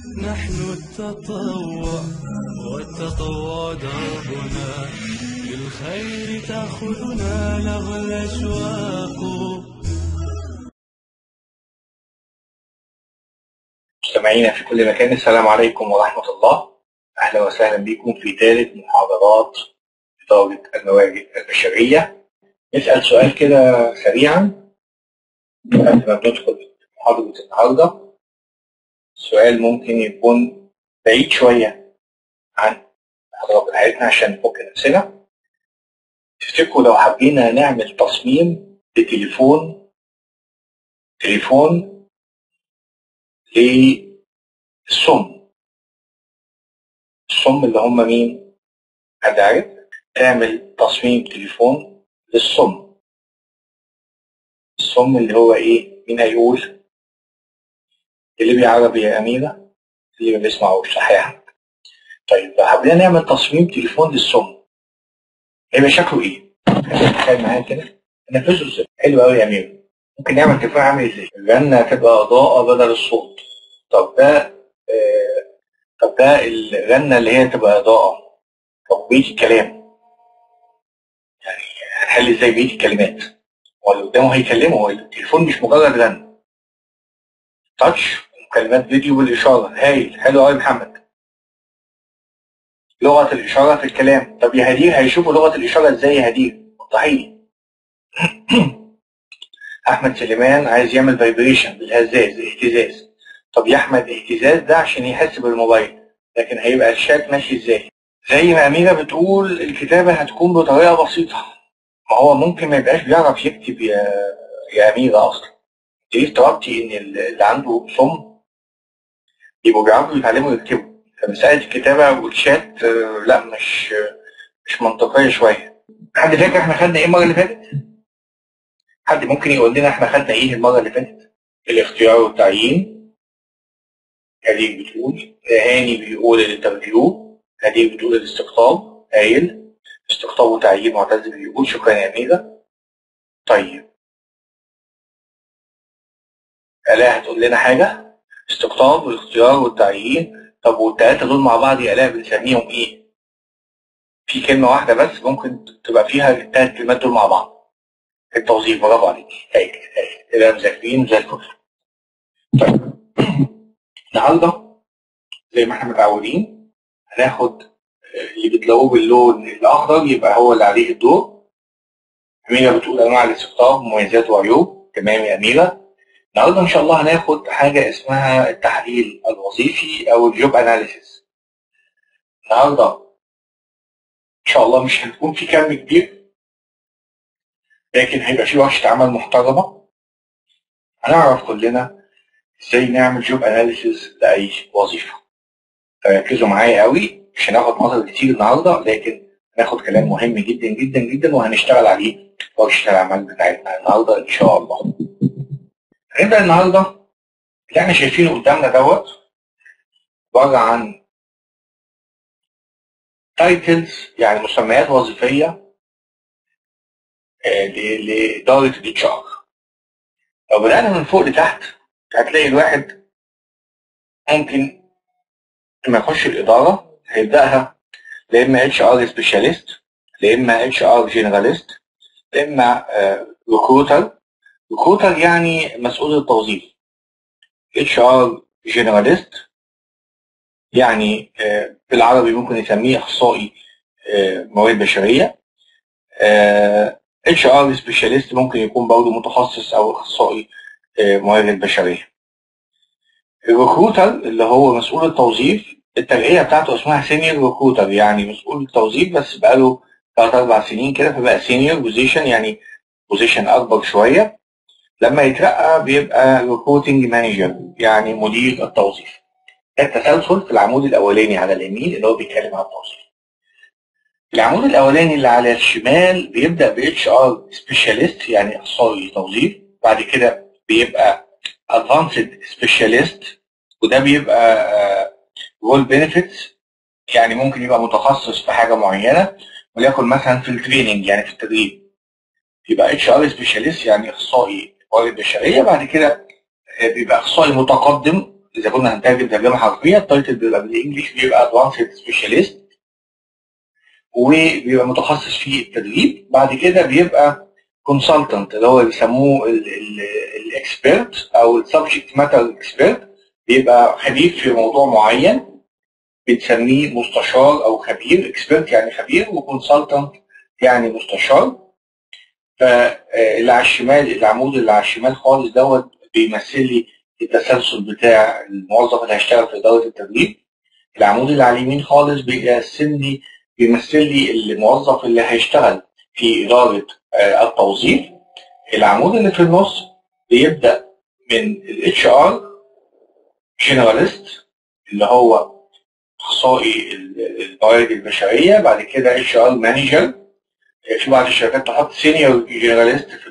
نحن التطوع والتطوع دربنا للخير تأخذنا لغى الأشواق مستمعينا في كل مكان السلام عليكم ورحمة الله أهلا وسهلا بكم في ثالث محاضرات إدارة الموارد البشرية نسأل سؤال كده سريعا قبل ما ندخل في محاضرة النهاردة سؤال ممكن يكون بعيد شوية عن المحاضرة بتاعتنا عشان نفك نفسنا تفتكروا لو حبينا نعمل تصميم لتليفون تليفون للصم الصم اللي هم مين؟ حد عارف؟ تعمل تصميم تليفون للصم الصم اللي هو ايه؟ مين هيقول؟ اللي بيعربي يا أميرة اللي ما بيسمعوش صحيح طيب لو حبينا نعمل تصميم تليفون للصم هيبقى شكله ايه؟ تخيل معايا كده نفذه ازاي؟ حلو قوي يا أميرة ممكن نعمل تليفون عامل ازاي؟ الرنة هتبقى إضاءة بدل الصوت طب ده آه طب ده الرنة اللي هي تبقى إضاءة طب بقية الكلام يعني هنحل ازاي بقية الكلمات؟ هو اللي قدامه هيكلمه هو التليفون مش مجرد رن تاتش مكالمات فيديو بالإشارة هايل حلو قوي محمد لغة الإشارة في الكلام طب يا هدير هيشوفوا لغة الإشارة ازاي يا هدير؟ وضحي لي احمد سليمان عايز يعمل فايبريشن بالهزاز اهتزاز طب يا احمد اهتزاز ده عشان يحس بالموبايل لكن هيبقى الشات ماشي ازاي زي ما اميره بتقول الكتابه هتكون بطريقه بسيطه ما هو ممكن ما يبقاش بيعرف يكتب يا يا اميره اصلا انت ليه افترضتي ان اللي عنده صم يبقوا بيعرفوا يتعلموا يكتبوا فمساله الكتابه والشات آه، لا مش مش منطقيه شويه حد فاكر احنا خدنا ايه المره اللي فاتت؟ حد ممكن يقول لنا احنا خدنا ايه المره اللي فاتت؟ الاختيار والتعيين هديك بتقول هاني بيقول الانترفيو هديك بتقول الاستقطاب هايل استقطاب وتعيين معتز بيقول شكرا يا ميزة طيب آلاء هتقول لنا حاجة استقطاب والاختيار والتعيين طب والتلاتة دول مع بعض يا آلاء بنسميهم ايه؟ في كلمة واحدة بس ممكن تبقى فيها التلات كلمات دول مع بعض التوظيف برافو عليك هايل هايل كده مذاكرين زي الفل طيب النهارده زي ما احنا متعودين هناخد اللي بتلاقوه باللون الاخضر يبقى هو اللي عليه الدور أميرة بتقول أنواع الاستقطاب مميزات وعيوب تمام يا أميرة النهارده إن شاء الله هناخد حاجة اسمها التحليل الوظيفي أو الجوب أناليسيس النهارده إن شاء الله مش هتكون في كم كبير لكن هيبقى في ورشة عمل محترمة هنعرف كلنا ازاي نعمل جوب اناليسيس لاي وظيفه فركزوا معايا قوي مش هناخد نظر كتير النهارده لكن هناخد كلام مهم جدا جدا جدا وهنشتغل عليه في ورشه العمل بتاعتنا النهارده ان شاء الله هنبدا النهارده اللي احنا شايفينه قدامنا دوت عباره عن تايتلز يعني مسميات وظيفيه آه، ل- لاداره الاتش ار لو بدانا من فوق لتحت هتلاقي الواحد ممكن لما يخش الإدارة هيبدأها لا إما اتش ار سبيشاليست لا إما اتش ار جنراليست لا إما ريكروتر ريكروتر يعني مسؤول التوظيف اتش ار جنراليست يعني آه، بالعربي ممكن نسميه أخصائي آه، موارد بشرية اتش ار سبيشاليست ممكن يكون برضه متخصص أو أخصائي آه، موارد بشرية الريكروتر اللي هو مسؤول التوظيف الترقية بتاعته اسمها سينيور ريكروتر يعني مسؤول التوظيف بس بقاله ثلاث أربع سنين كده فبقى سينيور بوزيشن يعني بوزيشن أكبر شوية لما يترقى بيبقى ريكروتنج مانجر يعني مدير التوظيف ده التسلسل في العمود الأولاني على اليمين اللي هو بيتكلم عن التوظيف العمود الأولاني اللي على الشمال بيبدأ ب اتش ار سبيشاليست يعني أخصائي توظيف بعد كده بيبقى ادفانسد سبيشاليست وده بيبقى رول بنفيتس يعني ممكن يبقى متخصص في حاجه معينه وليكن مثلا في التريننج يعني في التدريب يبقى اتش ار سبيشاليست يعني اخصائي موارد بشريه بعد كده بيبقى اخصائي متقدم اذا كنا هنترجم ترجمه حرفيه التايتل بيبقى بالانجلش بيبقى ادفانسد سبيشاليست وبيبقى متخصص في التدريب بعد كده بيبقى كونسلتنت اللي هو بيسموه الاكسبيرت او السبجكت ماتر اكسبيرت بيبقى خبير في موضوع معين بنسميه مستشار او خبير اكسبيرت يعني خبير وكونسلتنت يعني مستشار فاللي على الشمال العمود اللي على الشمال خالص دوت بيمثل لي التسلسل بتاع الموظف اللي هيشتغل في اداره التدريب العمود اللي على اليمين خالص بيقسم لي بيمثل لي الموظف اللي هيشتغل في اداره التوظيف العمود اللي في النص بيبدا من الاتش ار جنراليست اللي هو اخصائي الموارد البشريه بعد كده اتش ار مانجر في بعض الشركات تحط سينيور جنراليست في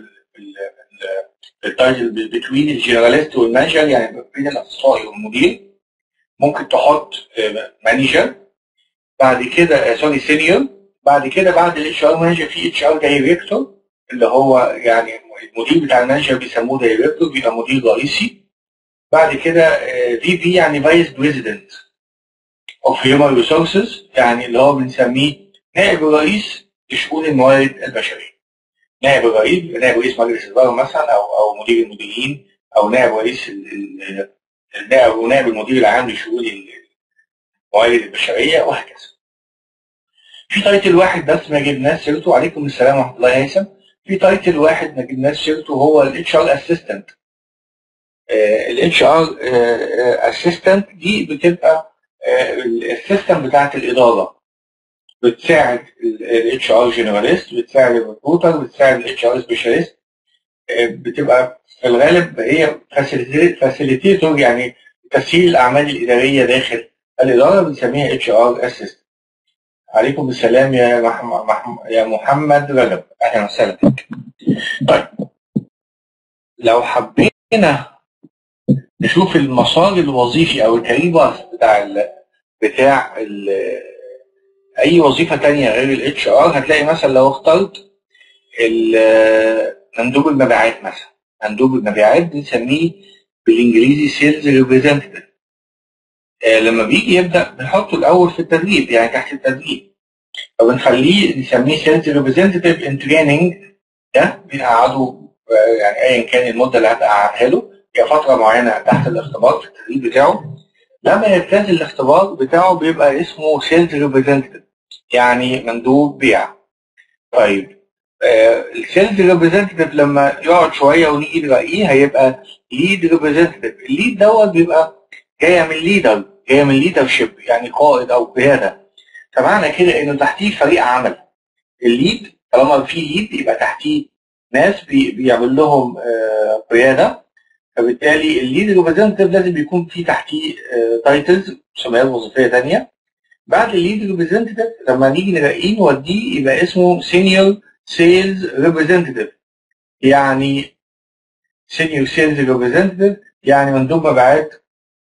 التايتل بتوين الجنراليست والمانجر يعني بين الاخصائي والمدير ممكن تحط مانجر بعد كده سوري سينيور بعد كده بعد الاتش ار مانجر في اتش ار دايركتور اللي هو يعني المدير بتاع المانجر بيسموه دايركتور بيبقى مدير رئيسي بعد كده في بي يعني فايس بريزيدنت اوف هيومن ريسورسز يعني اللي هو بنسميه نائب الرئيس لشؤون الموارد البشريه. نائب الرئيس نائب رئيس مجلس الاداره مثلا او او مدير المديرين او نائب رئيس النائب او نائب المدير العام لشؤون الموارد البشريه وهكذا. في تايتل واحد بس ما جبناش سيرته عليكم السلام ورحمه الله يا هيثم. في تايتل واحد ما جبناش سيرته هو الاتش ار اسيستنت. الاتش ار اسيستنت دي بتبقى السيستم بتاعت الاداره بتساعد الاتش ار جنراليست بتساعد الريكروتر بتساعد الاتش ار سبيشاليست بتبقى في الغالب هي فاسيليتيتور يعني تسهيل الاعمال الاداريه داخل الاداره بنسميها اتش ار اسيست عليكم السلام يا محمد يا محمد رجب اهلا وسهلا بك طيب لو حبينا نشوف المسار الوظيفي او الكارير بتاع ال بتاع ال اي وظيفه تانية غير الاتش ار هتلاقي مثلا لو اخترت مندوب المبيعات مثلا مندوب المبيعات بنسميه بالانجليزي سيلز ريبريزنتيف لما بيجي يبدا بنحطه الاول في التدريب يعني تحت التدريب فبنخليه نسميه سيلز ريبريزنتيف ان تريننج ده بنقعده يعني ايا كان المده اللي هتقعدها له هي فتره معينه تحت الاختبار في التدريب بتاعه لما يجتاز الاختبار بتاعه بيبقى اسمه سيلز ريبريزنتيف يعني مندوب بيع طيب آه السيلز ريبريزنتيف لما يقعد شويه ونيجي نلاقيه هيبقى ليد ريبريزنتيف الليد دوت بيبقى جايه من ليدر جايه من ليدر شيب يعني قائد او قياده فمعنى كده انه تحتيه فريق عمل الليد طالما في ليد يبقى تحتيه ناس بي بيعمل لهم آه قياده فبالتالي الليد ريبريزنتيف لازم يكون في تحتيه تايتلز مسميات وظيفيه ثانيه بعد الليد ريبريزنتيف لما نيجي نلاقيه نوديه يبقى اسمه سينيور سيلز ريبريزنتيف يعني سينيور سيلز ريبريزنتيف يعني مندوب مبيعات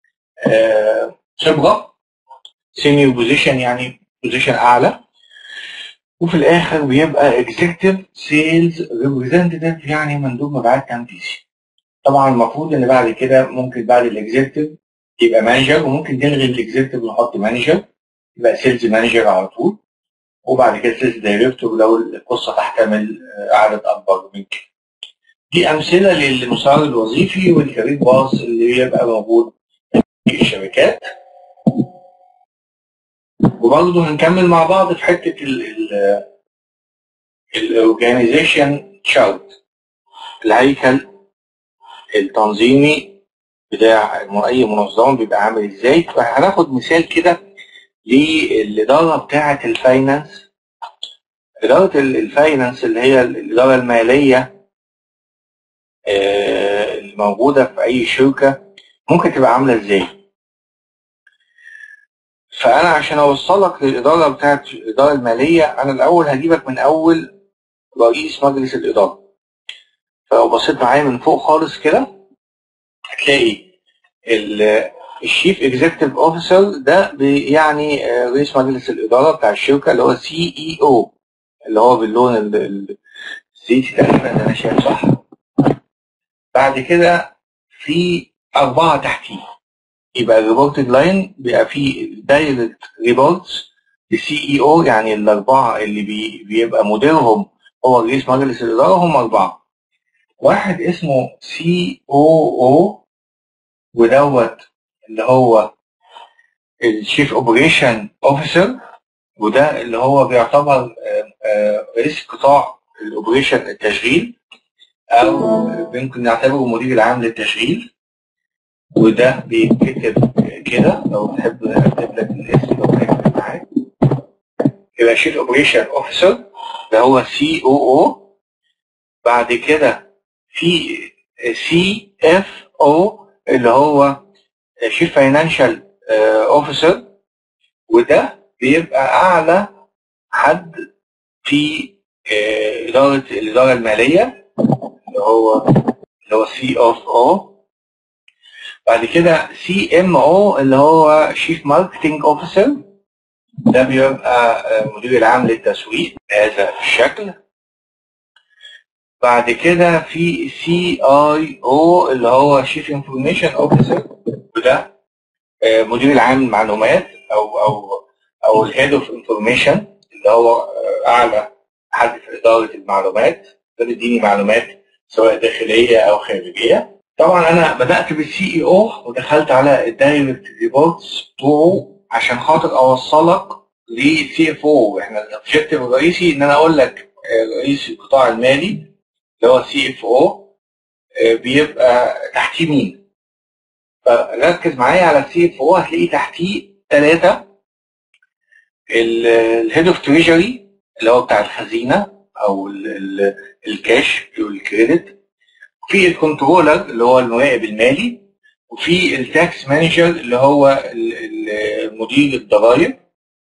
خبره سينيور بوزيشن يعني بوزيشن اعلى وفي الاخر بيبقى اكزيكتيف سيلز ريبريزنتيف يعني مندوب مبيعات تنفيذي طبعا المفروض ان بعد كده ممكن بعد الاكزيكتيف يبقى مانجر وممكن نلغي الاكزيكتيف ونحط مانجر يبقى سيلز مانجر على طول وبعد كده سيلز دايركتور لو القصه تحتمل عدد اكبر من كده. دي امثله للمسار الوظيفي والكارير باص اللي بيبقى موجود في الشركات. وبرضه هنكمل مع بعض في حته الاورجانيزيشن تشارت الهيكل التنظيمي بتاع اي منظمه بيبقى عامل ازاي فهناخد مثال كده للاداره بتاعه الفاينانس اداره الفاينانس اللي هي الاداره الماليه الموجوده في اي شركه ممكن تبقى عامله ازاي فانا عشان اوصلك للاداره بتاعه الاداره الماليه انا الاول هجيبك من اول رئيس مجلس الاداره فلو بصيت معايا من فوق خالص كده هتلاقي الشيف اكزيكتيف اوفيسر ده يعني رئيس مجلس الاداره بتاع الشركه اللي هو سي اي او اللي هو باللون الزيتي تقريبا انا شايف صح بعد كده في اربعه تحتيه يبقى الريبورتد لاين بيبقى فيه دايركت ريبورتس للسي اي او يعني الاربعه اللي بي بيبقى مديرهم هو رئيس مجلس الاداره هم اربعه واحد اسمه سي او او ودوت اللي هو الشيف اوبريشن اوفيسر وده اللي هو بيعتبر آه، آه، رئيس قطاع الاوبريشن التشغيل او ممكن نعتبره المدير العام للتشغيل وده بيتكتب كده لو تحب اكتب لك الاسم لو هيكتب معاك يبقى شيف اوبريشن اوفيسر ده هو سي او او بعد كده في سي اف او اللي هو شيف فاينانشال اوفيسر وده بيبقى اعلى حد في آه، اداره الاداره الماليه اللي هو اللي هو سي اوف او بعد كده سي ام او اللي هو شيف ماركتنج اوفيسر ده بيبقى آه، مدير العام للتسويق بهذا الشكل بعد كده في سي اي او اللي هو شيف انفورميشن اوفيسر وده آه، مدير العام للمعلومات او او او الهيد اوف انفورميشن اللي هو آه، اعلى حد في اداره المعلومات ده بيديني معلومات سواء داخليه او خارجيه طبعا انا بدات بالسي اي او ودخلت على الدايركت ريبورتس بتوعه عشان خاطر اوصلك لسي اف او احنا الاوبجيكتيف الرئيسي ان انا اقول لك آه، رئيس القطاع المالي اللي هو سي اف او بيبقى تحتيه مين فركز معايا على السي اف او هتلاقي تحتيه ثلاثه الهيد اوف تريجري اللي هو بتاع الخزينه او ال- ال- الكاش والكريدت في الكنترولر اللي هو المراقب المالي وفي التاكس مانجر اللي هو ال- ال- مدير الضرائب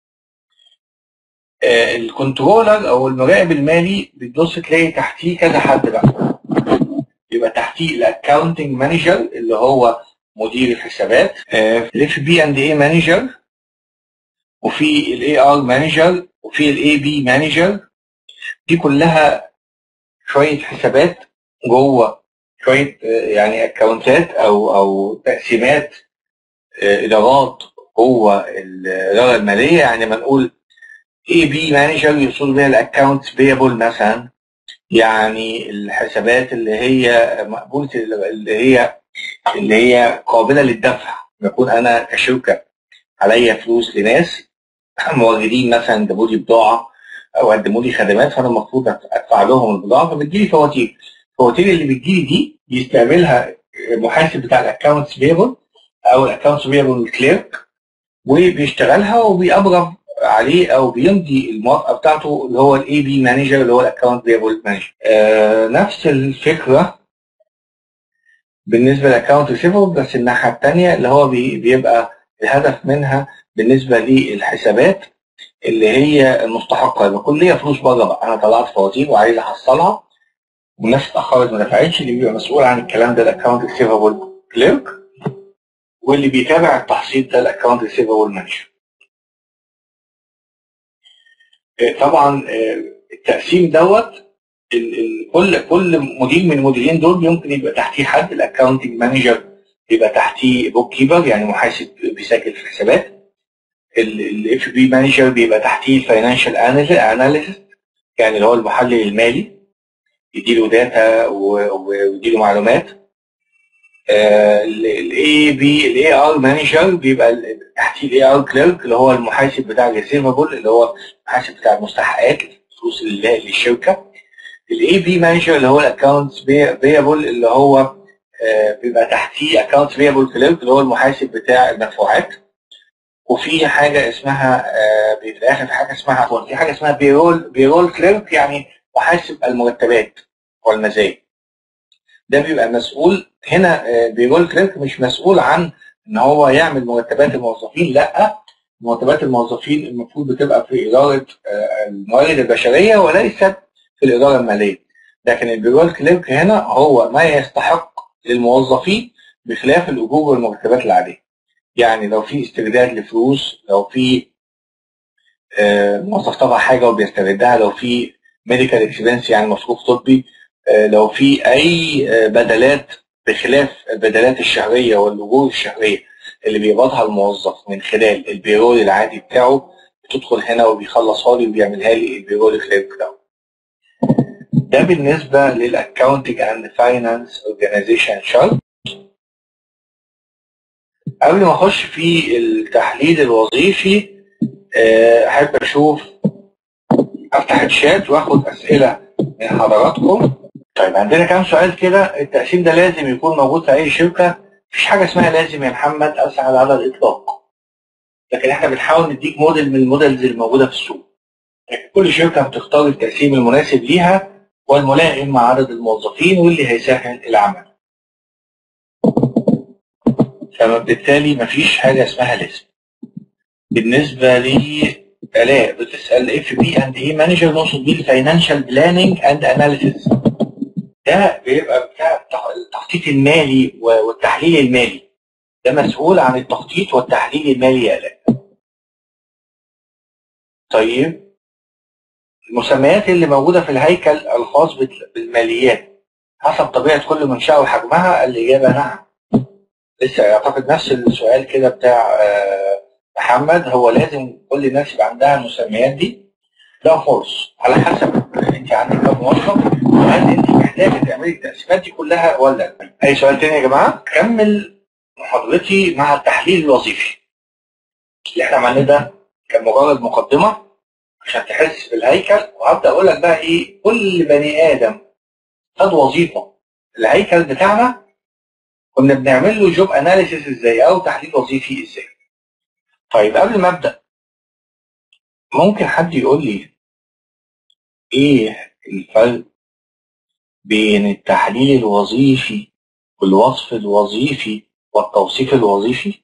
آه، الكنترولر او المراقب المالي بتبص تلاقي تحتيه كذا حد بقى يبقى تحتيه الاكونتنج مانجر اللي هو مدير الحسابات الاف بي اند اي مانجر وفي الاي ار مانجر وفي الاي بي مانجر دي كلها شويه حسابات جوه شويه آه، يعني اكونتات او او تقسيمات آه، ادارات جوه الاداره الماليه يعني ما نقول اي بي مانجر يوصل بيها الاكونت بيبل مثلا يعني الحسابات اللي هي مقبوله اللي هي اللي هي قابله للدفع يكون انا كشركه عليا فلوس لناس موردين مثلا جابوا لي بضاعه او قدموا لي خدمات فانا المفروض ادفع لهم البضاعه فبتجيلي فواتير الفواتير اللي بتجيلي دي بيستعملها المحاسب بتاع الاكونتس بيبل او الاكونتس بيبل كليرك وبيشتغلها وبيأبرم عليه او بيمضي الموافقه بتاعته اللي هو الاي بي مانجر اللي هو الاكونت بيبل مانجر نفس الفكره بالنسبه للاكونت ريسيفبل بس الناحيه الثانيه اللي هو بي- بيبقى الهدف منها بالنسبه للحسابات اللي هي المستحقه لما يكون ليا فلوس بره بقى انا طلعت فواتير وعايز احصلها والناس اتاخرت ما دفعتش اللي بيبقى مسؤول عن الكلام ده الاكونت ريسيفبل كليرك واللي بيتابع التحصيل ده الاكونت ريسيفبل مانجر طبعا آه، التقسيم دوت ال- ال- كل كل مدير من المديرين دول يمكن يبقى تحتيه حد الاكونتنج مانجر يبقى تحتيه بوك كيبر يعني محاسب بيسجل في الحسابات الاف بي مانجر بيبقى تحتيه الفاينانشال اناليست يعني اللي هو المحلل المالي يديله داتا ويديله معلومات الاي بي الاي ار مانجر بيبقى ال- تحتيه الاي ار كليرك اللي هو المحاسب بتاع الريسيفبل اللي هو المحاسب بتاع المستحقات الفلوس اللي للشركه الاي بي مانجر اللي هو الاكونتس بيبل اللي هو آه، بيبقى تحتيه اكونتس بيبل كليرك اللي هو المحاسب بتاع المدفوعات وفي حاجه اسمها آه، في الاخر في حاجه اسمها في حاجه اسمها بيرول بيرول كليرك يعني محاسب المرتبات والمزايا ده بيبقى مسؤول هنا آه، بيرول كليرك مش مسؤول عن ان هو يعمل مرتبات الموظفين لا مرتبات الموظفين المفروض بتبقى في اداره آه، الموارد البشريه وليست في الاداره الماليه لكن البيرول كليرك هنا هو ما يستحق للموظفين بخلاف الاجور والمرتبات العاديه يعني لو في استرداد لفلوس لو في آه، موظف طبع حاجه وبيستردها لو في ميديكال اكسبنس يعني مصروف طبي آه، لو في اي آه، بدلات بخلاف البدلات الشهريه والاجور الشهريه اللي بيقبضها الموظف من خلال البيرول العادي بتاعه بتدخل هنا وبيخلصها لي وبيعملها لي البيرول الخارجي بتاعه ده بالنسبة للأكاونتنج أند فاينانس أورجانيزيشن شارت قبل ما أخش في التحليل الوظيفي آه، أحب أشوف أفتح الشات وآخد أسئلة من حضراتكم طيب عندنا كام سؤال كده التقسيم ده لازم يكون موجود في أي شركة مفيش حاجة اسمها لازم يا محمد أسعد على الإطلاق لكن احنا بنحاول نديك موديل من الموديلز الموجودة في السوق كل شركة بتختار التقسيم المناسب ليها والملائم مع عدد الموظفين واللي هيسهل العمل فبالتالي مفيش حاجة اسمها لازم بالنسبة لي آلاء بتسأل اف بي اند ايه مانجر نقصد بيه الفاينانشال بلاننج اند اناليسيس ده بيبقى بتاع التخطيط المالي والتحليل المالي ده مسؤول عن التخطيط والتحليل المالي يا آلاء طيب المسميات اللي موجودة في الهيكل الخاص بالماليات حسب طبيعة كل منشأة وحجمها الإجابة نعم لسه أعتقد نفس السؤال كده بتاع آه، محمد هو لازم كل الناس يبقى عندها المسميات دي لا فرص على حسب انت عندك كم موظف وهل انت محتاجه تعملي التقسيمات دي كلها ولا لا؟ اي سؤال تاني يا جماعه؟ كمل محاضرتي مع التحليل الوظيفي اللي احنا عملناه ده كان مجرد مقدمه عشان تحس بالهيكل وهبدا اقول لك بقى ايه كل بني ادم خد وظيفه الهيكل بتاعنا كنا بنعمل له جوب اناليسيس ازاي او تحليل وظيفي ازاي طيب قبل ما ابدا ممكن حد يقول لي ايه الفرق بين التحليل الوظيفي والوصف الوظيفي والتوصيف الوظيفي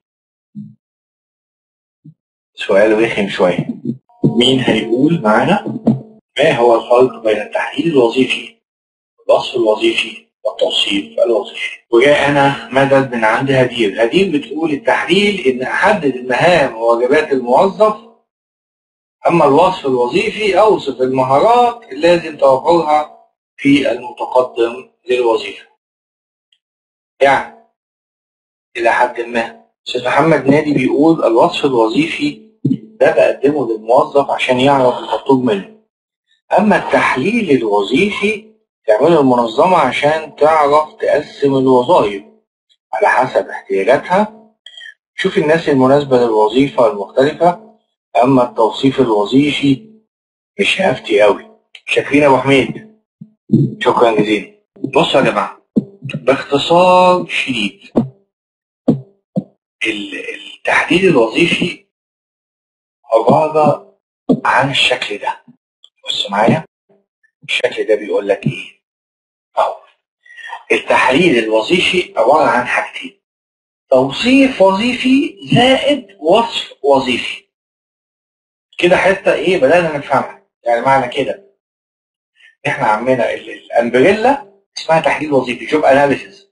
سؤال رخم شويه مين هيقول معانا ما هو الفرق بين التحليل الوظيفي والوصف الوظيفي والتوصيف الوظيفي وجاءنا مدد من عند هدير هدير بتقول التحليل ان احدد المهام وواجبات الموظف اما الوصف الوظيفي اوصف المهارات اللي لازم توفرها في المتقدم للوظيفه يعني الى حد ما استاذ محمد نادي بيقول الوصف الوظيفي ده بقدمه للموظف عشان يعرف المطلوب منه اما التحليل الوظيفي تعمله المنظمة عشان تعرف تقسم الوظائف على حسب احتياجاتها شوف الناس المناسبة للوظيفة المختلفة أما التوصيف الوظيفي مش هفتي قوي شاكرين يا أبو حميد شكرا جزيلا بصوا يا جماعة باختصار شديد التحديد الوظيفي عبارة عن الشكل ده بص معايا الشكل ده بيقول لك ايه اهو التحليل الوظيفي عبارة عن حاجتين توصيف وظيفي زائد وصف وظيفي كده حتة ايه بدأنا نفهمها يعني معنى كده احنا عملنا الامبريلا اسمها تحليل وظيفي جوب اناليسيس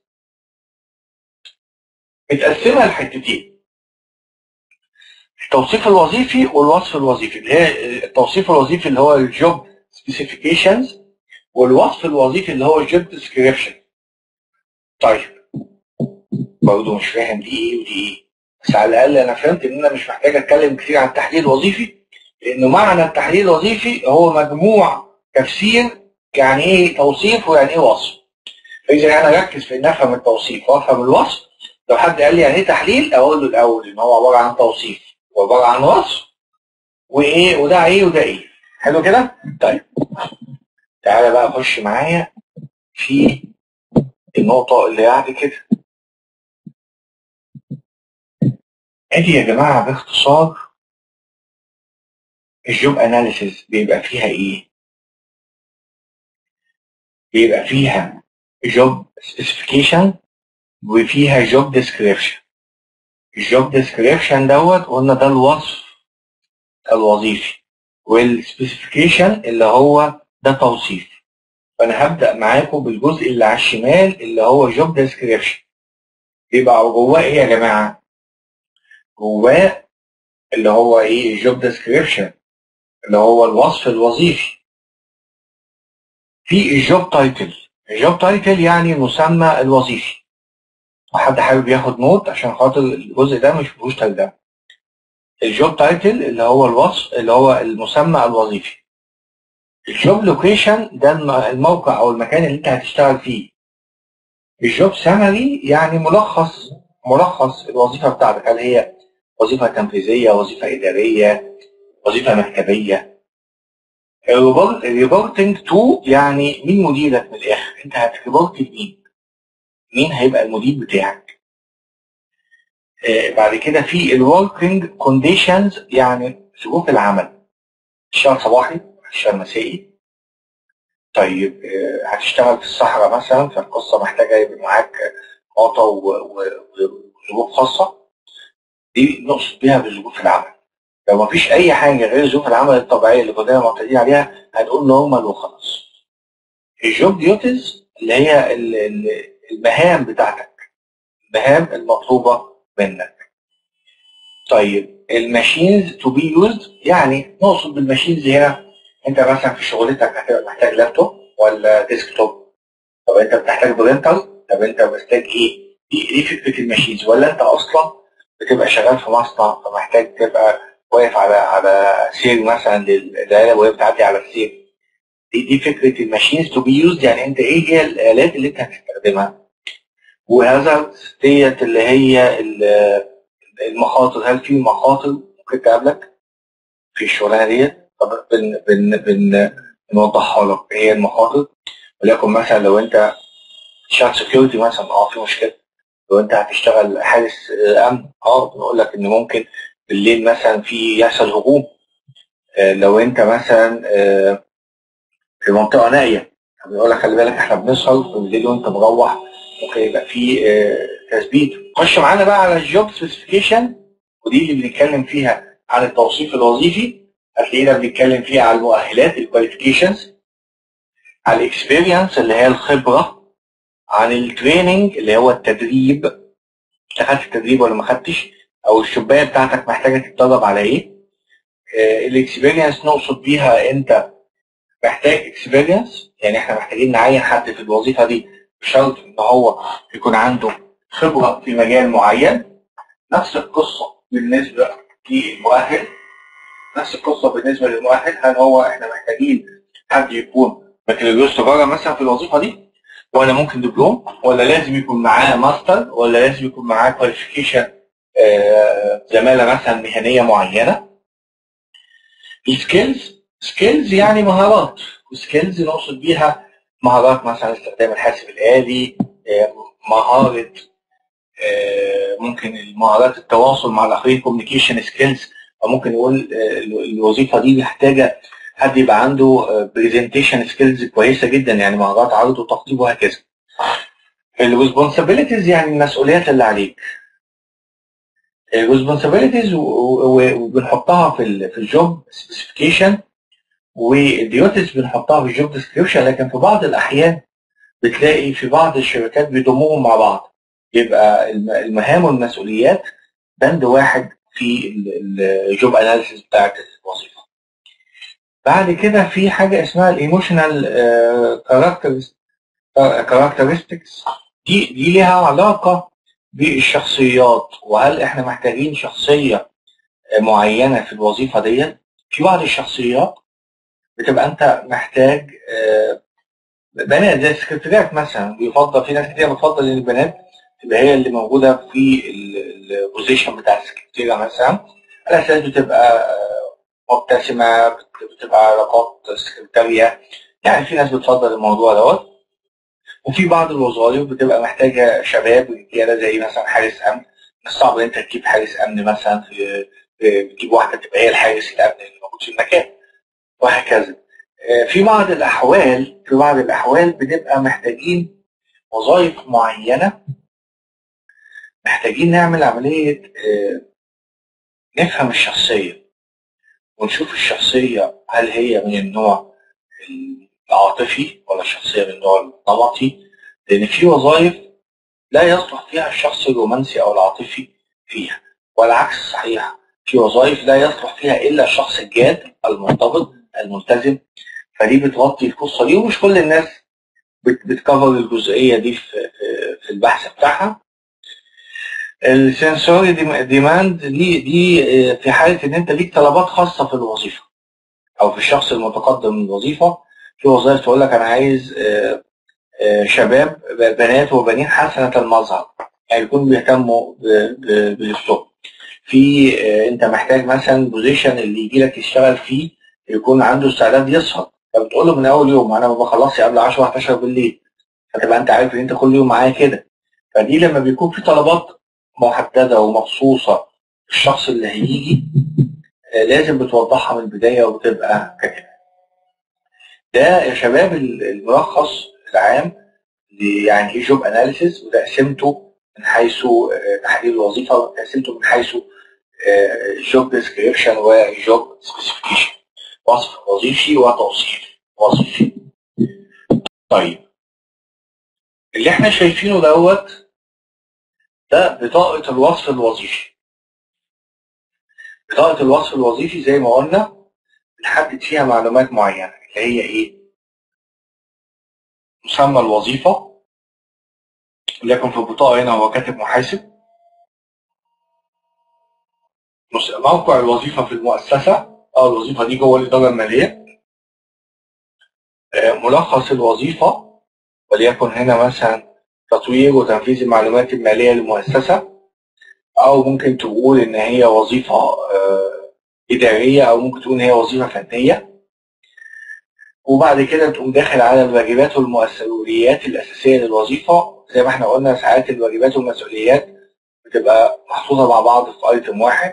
متقسمة لحتتين التوصيف الوظيفي والوصف الوظيفي اللي هي التوصيف الوظيفي اللي هو الجوب سبيسيفيكيشنز والوصف الوظيفي اللي هو الجوب ديسكريبشن طيب برضه مش فاهم دي ايه ودي ايه بس على الاقل انا فهمت ان انا مش محتاج اتكلم كتير عن التحليل الوظيفي لانه معنى التحليل الوظيفي هو مجموع تفسير يعني ايه توصيف ويعني ايه وصف فاذا انا اركز في ان افهم التوصيف وافهم الوصف لو حد قال لي يعني ايه تحليل اقول له الاول ان هو عباره عن توصيف وعباره عن وصف وايه وده ايه وده ايه حلو كده طيب تعالى بقى خش معايا في النقطه اللي بعد كده ادي يا جماعه باختصار الجوب اناليسيس بيبقى فيها ايه بيبقى فيها جوب سبيسيفيكيشن وفيها جوب ديسكريبشن الجوب ديسكريبشن دوت قلنا ده الوصف الوظيفي والسبيسيفيكيشن اللي هو ده توصيف فانا هبدا معاكم بالجزء اللي على الشمال اللي هو جوب ديسكريبشن يبقى جواه ايه يا جماعه جواه اللي هو ايه الجوب ديسكريبشن اللي هو الوصف الوظيفي في الجوب تايتل الجوب تايتل يعني المسمى الوظيفي وحد حابب ياخد نوت عشان خاطر الجزء ده مش فيهوش ترجمه الجوب تايتل اللي هو الوصف اللي هو المسمى الوظيفي الجوب لوكيشن ده الم- الموقع او المكان اللي انت هتشتغل فيه الجوب سامري يعني ملخص ملخص الوظيفه بتاعتك هل هي وظيفه تنفيذيه وظيفه اداريه وظيفه مكتبيه الريبورتنج تو يعني مين مديرك من الاخر انت هتريبورت لمين مين هيبقى المدير بتاعك آه، بعد كده في الوركينج كونديشنز يعني ظروف العمل تشتغل صباحي تشتغل مسائي طيب آه، هتشتغل في الصحراء مثلا فالقصه محتاجه يبقى معاك موطة و- و- وظروف خاصه دي نقصد بيها بظروف العمل لو مفيش اي حاجه غير ظروف العمل الطبيعيه اللي كلنا معتادين عليها هنقول نورمال وخلاص الجوب ديوتيز اللي هي ال- ال- المهام بتاعتك المهام المطلوبه منك طيب الماشينز تو بي يوزد يعني نقصد بالماشينز هنا انت مثلا في شغلتك هتبقى محتاج لابتوب ولا ديسكتوب طب انت بتحتاج برينتر طب انت محتاج ايه دي, دي فكره الماشينز ولا انت اصلا بتبقى شغال في مصنع فمحتاج تبقى واقف على على سير مثلا للعيله وهي بتعدي على السير دي دي فكره الماشينز تو بي يوزد يعني انت ايه هي الالات اللي انت هتستخدمها وهذا ديت اللي هي ال- المخاطر هل في مخاطر ممكن تقابلك في الشغلانه ديت طب بن بن بن بنوضحها لك ايه هي المخاطر وليكن مثلا لو انت شات سكيورتي مثلا اه في مشكله لو انت هتشتغل حارس آه، امن اه بنقول لك ان ممكن بالليل مثلا في يحصل هجوم آه، لو انت مثلا آه، في منطقه نائيه بيقول لك خلي بالك احنا بنسهر بالليل وانت مروح ممكن يبقى في آه، تثبيت خش معانا بقى على الجوب سبيسيفيكيشن ودي اللي بنتكلم فيها عن التوصيف الوظيفي هتلاقينا بنتكلم فيها على المؤهلات الكواليفيكيشنز على الاكسبيرينس اللي هي الخبره عن التريننج اللي هو التدريب انت خدت التدريب ولا ما خدتش او الشبايه بتاعتك محتاجه تتدرب على ايه الاكسبيرينس نقصد بيها انت محتاج اكسبيرينس يعني احنا محتاجين نعين حد في الوظيفه دي بشرط ان هو يكون عنده خبره في مجال معين نفس القصه بالنسبه للمؤهل نفس القصه بالنسبه للمؤهل هل هو احنا محتاجين حد يكون بكالوريوس تجاره مثلا في الوظيفه دي ولا ممكن دبلوم ولا لازم يكون معاه ماستر ولا لازم يكون معاه كواليفيكيشن زماله مثلا مهنيه معينه السكيلز سكيلز يعني مهارات وسكيلز نقصد بيها مهارات مثلا استخدام الحاسب الآلي آه، مهارة آه، ممكن المهارات التواصل مع الآخرين كوميونيكيشن سكيلز أو ممكن نقول آه، الوظيفة دي محتاجة حد يبقى عنده برزنتيشن سكيلز كويسة جدا يعني مهارات عرض وتخطيط وهكذا الريسبونسابيلتيز يعني المسؤوليات اللي عليك الريسبونسابيلتيز وبنحطها في ال في الجوب سبيسيفيكيشن والديوتيز بنحطها في الجوب ديسكريبشن لكن في بعض الاحيان بتلاقي في بعض الشركات بيضموهم مع بعض يبقى الم- المهام والمسؤوليات بند واحد في الجوب اناليسيس بتاعت الوظيفه. بعد كده في حاجه اسمها الايموشنال كاركترستكس دي دي ليها علاقه بالشخصيات وهل احنا محتاجين شخصيه معينه في الوظيفه ديت في بعض الشخصيات بتبقى انت محتاج آه، بنات زي السكرتيرات مثلا بيفضل في ناس كتير بتفضل ان البنات تبقى هي اللي موجوده في البوزيشن بتاع السكرتيره مثلا على اساس بتبقى آه، مبتسمه بت- بتبقى علاقات سكرتاريه يعني في ناس بتفضل الموضوع دوت وفي بعض الوظائف بتبقى محتاجه شباب رجاله زي مثلا حارس امن مش صعب ان انت تجيب حارس امن مثلا في في- بتجيب واحده تبقى هي الحارس الامن اللي موجود في المكان وهكذا آه، في بعض الاحوال في بعض الاحوال بنبقى محتاجين وظائف معينه محتاجين نعمل عمليه آه، نفهم الشخصيه ونشوف الشخصيه هل هي من النوع العاطفي ولا الشخصيه من النوع النمطي لان في وظائف لا يصلح فيها الشخص الرومانسي او العاطفي فيها والعكس صحيح في وظائف لا يصلح فيها الا الشخص الجاد المنضبط الملتزم فدي بتغطي القصه دي ومش كل الناس بت- بتكفر الجزئيه دي في في- في البحث بتاعها السنسوري ديماند دي دي آه، في حاله ان انت ليك طلبات خاصه في الوظيفه او في الشخص المتقدم من الوظيفه في وظائف تقول لك انا عايز آه، آه، شباب بنات وبنين حسنه المظهر يعني يكونوا بيهتموا ب- ب- بلبسهم في آه، انت محتاج مثلا بوزيشن اللي يجي لك يشتغل فيه يكون عنده استعداد يسهر فبتقول له من اول يوم انا ما بخلصش قبل 10 11 بالليل فتبقى انت عارف ان انت كل يوم معايا كده فدي لما بيكون في طلبات محدده ومخصوصه الشخص اللي هيجي آه، لازم بتوضحها من البدايه وبتبقى كاتبها. ده يا شباب ال- الملخص العام ل- يعني ايه جوب اناليسيس وتقسيمته من حيث آه، تحديد الوظيفه وتقسيمته من حيث جوب ديسكريبشن وجوب سبيسيفيكيشن وصف وظيفي وتوصيف وظيفي. طيب اللي احنا شايفينه دوت ده بطاقة الوصف الوظيفي. بطاقة الوصف الوظيفي زي ما قلنا بنحدد فيها معلومات معينة اللي هي ايه؟ مسمى الوظيفة وليكن في البطاقة هنا هو كاتب محاسب مس- موقع الوظيفة في المؤسسة أو الوظيفة دي جوه الإدارة المالية آه، ملخص الوظيفة وليكن هنا مثلا تطوير وتنفيذ المعلومات المالية للمؤسسة أو ممكن تقول إن هي وظيفة آه، إدارية أو ممكن تقول إن هي وظيفة فنية وبعد كده تقوم داخل على الواجبات والمسؤوليات الأساسية للوظيفة زي ما احنا قلنا ساعات الواجبات والمسؤوليات بتبقى محطوطة مع بعض في ايتم واحد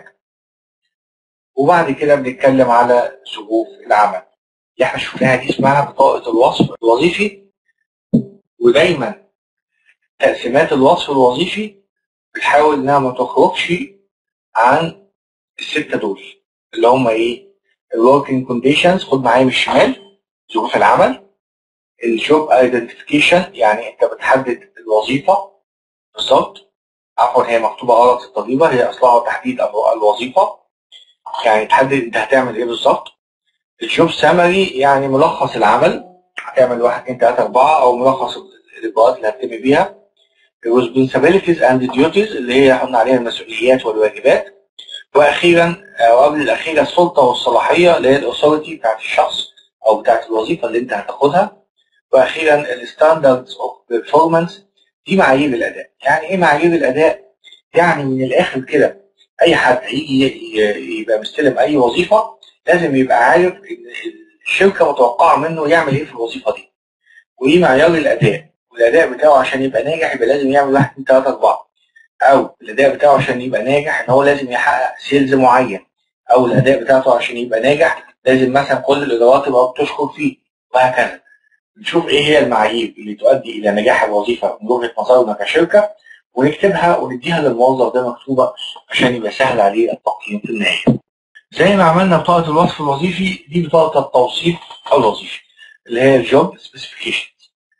وبعد كده بنتكلم على ظروف العمل اللي احنا شفناها دي اسمها بطاقة الوصف الوظيفي ودايما تقسيمات الوصف الوظيفي بتحاول انها ما تخرجش عن الستة دول اللي هم ايه الوركينج كونديشنز خد معايا من الشمال ظروف العمل الجوب ايدنتيفيكيشن يعني انت بتحدد الوظيفه بالظبط عفوا هي مكتوبه غلط الضريبه هي اصلها تحديد الو- الوظيفه يعني تحدد انت هتعمل ايه بالظبط الجوب سامري يعني ملخص العمل هتعمل واحد اتنين تلاته اربعه او ملخص الاجراءات اللي هتتم بيها responsibilities and duties اللي هي قلنا عليها المسؤوليات والواجبات واخيرا او قبل الاخيره السلطه والصلاحيه اللي هي الاثوريتي بتاعت الشخص او بتاعت الوظيفه اللي انت هتاخدها واخيرا الستاندردز اوف بيرفورمانس دي معايير الاداء يعني ايه معايير الاداء يعني من الاخر كده اي حد هيجي ي- يبقى مستلم اي وظيفه لازم يبقى عارف ان الشركه متوقعه منه يعمل ايه في الوظيفه دي وايه معيار الاداء والاداء بتاعه عشان يبقى ناجح يبقى لازم يعمل واحد اتنين تلاته اربعه او الاداء بتاعه عشان يبقى ناجح ان هو لازم يحقق سيلز معين او الاداء بتاعته عشان يبقى ناجح لازم مثلا كل الادارات تبقى بتشكر فيه وهكذا نشوف ايه هي المعايير اللي تؤدي الى نجاح الوظيفه من وجهه نظرنا كشركه ونكتبها ونديها للموظف ده مكتوبه عشان يبقى سهل عليه التقييم في النهايه. زي ما عملنا بطاقه الوصف الوظيفي دي بطاقه التوصيف الوظيفي اللي هي الجوب سبيسيفيكيشن.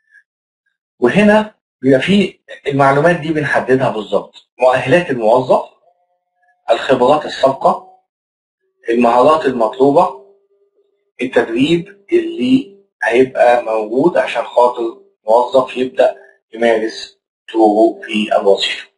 وهنا بيبقى فيه المعلومات دي بنحددها بالظبط مؤهلات الموظف الخبرات السابقه المهارات المطلوبه التدريب اللي هيبقى موجود عشان خاطر موظف يبدا يمارس دوره في الوظيفه.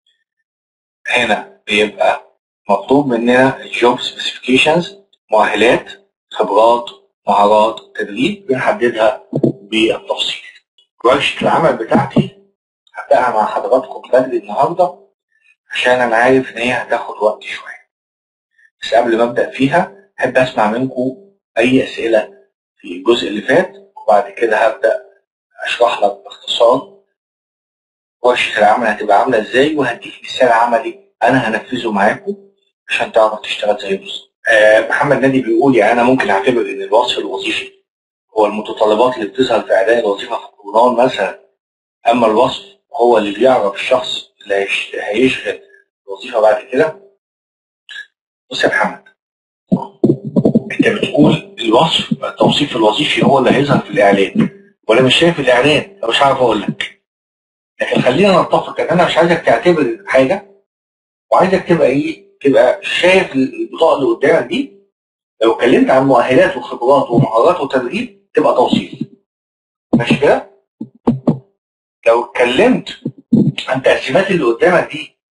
هنا بيبقى مطلوب مننا الجوب سبيسيفيكيشنز مؤهلات خبرات مهارات تدريب بنحددها بالتفصيل. ورشه العمل بتاعتي هبداها مع حضراتكم بدري النهارده عشان انا عارف ان هي هتاخد وقت شويه. بس قبل ما ابدا فيها احب اسمع منكم اي اسئله في الجزء اللي فات وبعد كده هبدا اشرح لك باختصار ورشه العمل هتبقى عامله ازاي وهديك مثال عملي انا هنفذه معاكم عشان تعرف تشتغل زي بالظبط. آه محمد نادي بيقول يعني انا ممكن اعتبر ان الوصف الوظيفي هو المتطلبات اللي بتظهر في اعداد الوظيفه في الجورنال مثلا اما الوصف هو اللي بيعرف الشخص اللي هيش- هيشغل الوظيفه بعد كده بص يا محمد انت بتقول الوصف التوصيف الوظيفي هو اللي هيظهر في الاعلان وانا مش شايف الاعلان انا مش عارف اقول لك لكن خلينا نتفق ان انا مش عايزك تعتبر حاجه وعايزك تبقى ايه تبقى شايف البطاقه اللي قدامك دي لو اتكلمت عن مؤهلات وخبرات ومهارات وتدريب تبقى توصيف ماشي كده لو اتكلمت عن التقسيمات اللي قدامك دي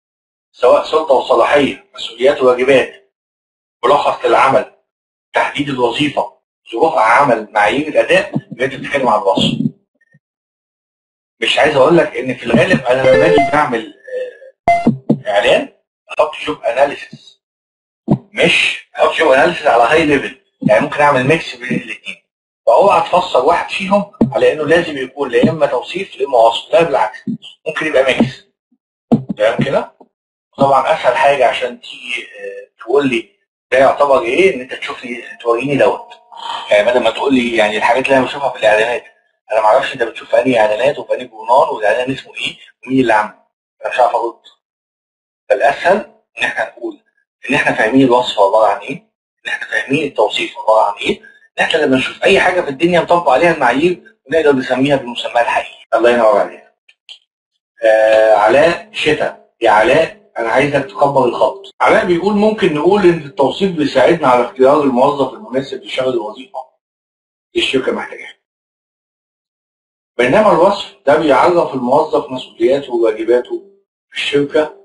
سواء سلطه وصلاحيه مسؤوليات وواجبات ملخص للعمل تحديد الوظيفه ظروف عمل معايير الاداء يبقى انت بتتكلم عن الوصف مش عايز اقول لك ان في الغالب انا لما باجي بعمل آه، اعلان بحط جوب اناليسيس مش بحط جوب اناليسيس على هاي ليفل يعني ممكن اعمل ميكس بين الاثنين فاوعى تفسر واحد فيهم على انه لازم يكون لا اما توصيف لا اما وصف لا بالعكس ممكن يبقى ميكس تمام كده طبعا اسهل حاجه عشان تيجي آه، تقول لي ده يعتبر ايه ان انت تشوف لي توريني دوت يعني بدل ما تقول لي يعني الحاجات اللي انا بشوفها في الاعلانات انا ما اعرفش انت بتشوف في انهي اعلانات وفي انهي جورنال والاعلان اسمه ايه ومين اللي عامله انا مش عارف ارد فالاسهل ان احنا نقول ان احنا فاهمين الوصف عباره عن ايه ان احنا فاهمين التوصيف عباره عن ايه ان احنا لما نشوف اي حاجه في الدنيا نطبق عليها المعايير ونقدر نسميها بالمسمى الحقيقي الله ينور عليك آه علاء شتاء يا علاء انا عايزك تكبر الخط علاء بيقول ممكن نقول ان التوصيف بيساعدنا على اختيار الموظف المناسب لشغل الوظيفه اللي الشركه محتاجاها بينما الوصف ده بيعرف الموظف مسؤولياته وواجباته في الشركه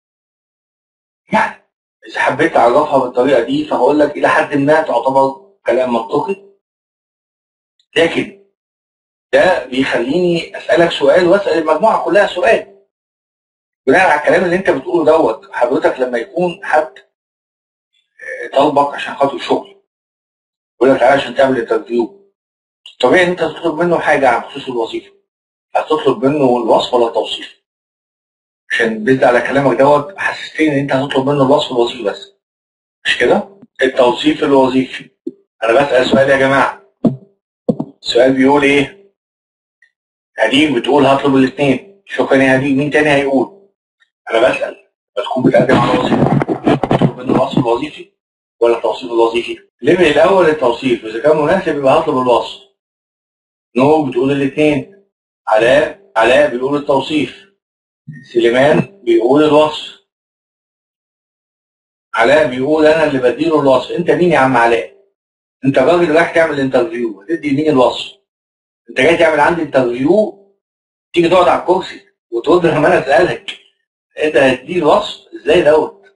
يعني اذا حبيت تعرفها بالطريقه دي فهقول لك الى حد ما تعتبر كلام منطقي لكن ده بيخليني اسالك سؤال واسال المجموعه كلها سؤال بناء على الكلام اللي انت بتقوله دوت حضرتك لما يكون حد آه، طالبك عشان خاطر شغل يقول لك تعالى عشان تعمل انترفيو طبيعي ان انت تطلب منه حاجه عن خصوص الوظيفه هتطلب منه الوصف ولا التوصيف عشان بيزد على كلامك دوت حسستني ان انت هتطلب منه الوصف الوظيفي بس مش كده التوصيف الوظيفي انا بسال سؤال يا جماعه السؤال بيقول ايه هديك بتقول هطلب الاثنين شكرا يا هديك مين تاني هيقول انا بسال بتكون بتقدم على وظيفه تطلب منه الوصف الوظيفي ولا التوصيف الوظيفي ليفل الاول التوصيف اذا كان مناسب يبقى هطلب الوصف نو بتقول الاثنين علاء علاء بيقول التوصيف سليمان بيقول الوصف علاء بيقول انا اللي بديله الوصف انت مين يا عم علاء انت راجل رايح تعمل انترفيو هتدي مين الوصف انت جاي تعمل عندي انترفيو تيجي تقعد على الكرسي وترد لما انا اسالك انت هتدي الوصف ازاي دوت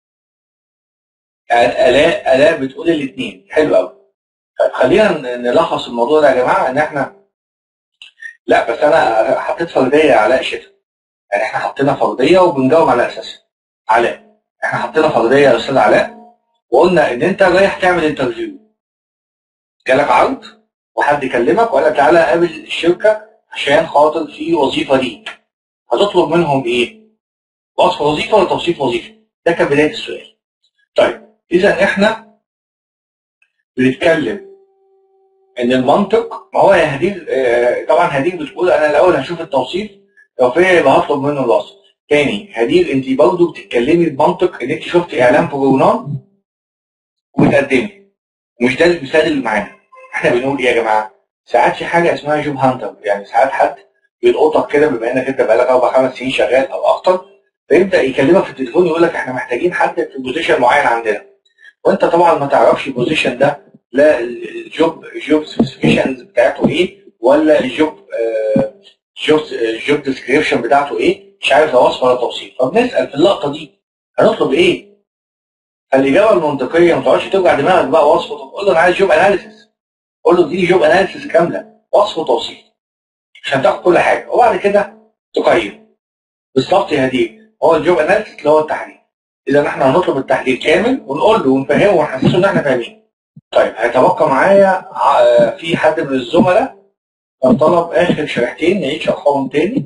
يعني الاء الاء بتقول الاثنين حلو قوي طيب خلينا ن- نلخص الموضوع ده يا جماعه ان احنا لا بس انا حطيت فرديه علاء شتاء يعني احنا حطينا فرديه وبنجاوب على اساسها علاء احنا حطينا فرديه يا استاذ علاء وقلنا ان انت رايح تعمل انترفيو جالك عرض وحد كلمك وقال لك تعالى قابل الشركه عشان خاطر في وظيفه ليك هتطلب منهم ايه؟ وصف وظيفه ولا توصيف وظيفه؟ ده كان بدايه السؤال. طيب اذا احنا بنتكلم ان المنطق ما هو يا هدير آه، طبعا هدير بتقول انا الاول هشوف التوصيف لو فيها يبقى هطلب منه الوصف. تاني هدير انت برضه بتتكلمي بمنطق ان انت شفت اعلان في جورنال وبتقدمي ومش ده المثال اللي معانا. احنا بنقول ايه يا جماعه؟ ساعات في حاجه اسمها جوب هانتر يعني ساعات حد بيلقطك كده بما انك انت بقالك اربع خمس سنين شغال او اكتر فيبدا يكلمك في التليفون يقول لك احنا محتاجين حد في بوزيشن معين عندنا وانت طبعا ما تعرفش البوزيشن ده لا الجوب جوب سبيسيفيكيشنز بتاعته ايه ولا الجوب آه، جوب جوب ديسكريبشن بتاعته ايه مش عارف لا وصف ولا توصيف فبنسال في اللقطه دي هنطلب ايه؟ فالاجابه المنطقيه ما تقعدش توجع دماغك بقى وصف تقول له انا عايز جوب اناليسيس قول له اديني جوب اناليسيس كامله وصف وتوصيف عشان تاخد كل حاجه وبعد كده تقيم بالظبط يا هديه هو الجوب اناليسيس اللي هو التحليل اذا احنا هنطلب التحليل كامل ونقول له ونفهمه ونحسسه ان احنا فاهمين طيب هيتبقى معايا ع- في حد من الزملاء كان طلب اخر شريحتين نعيد شرحهم تاني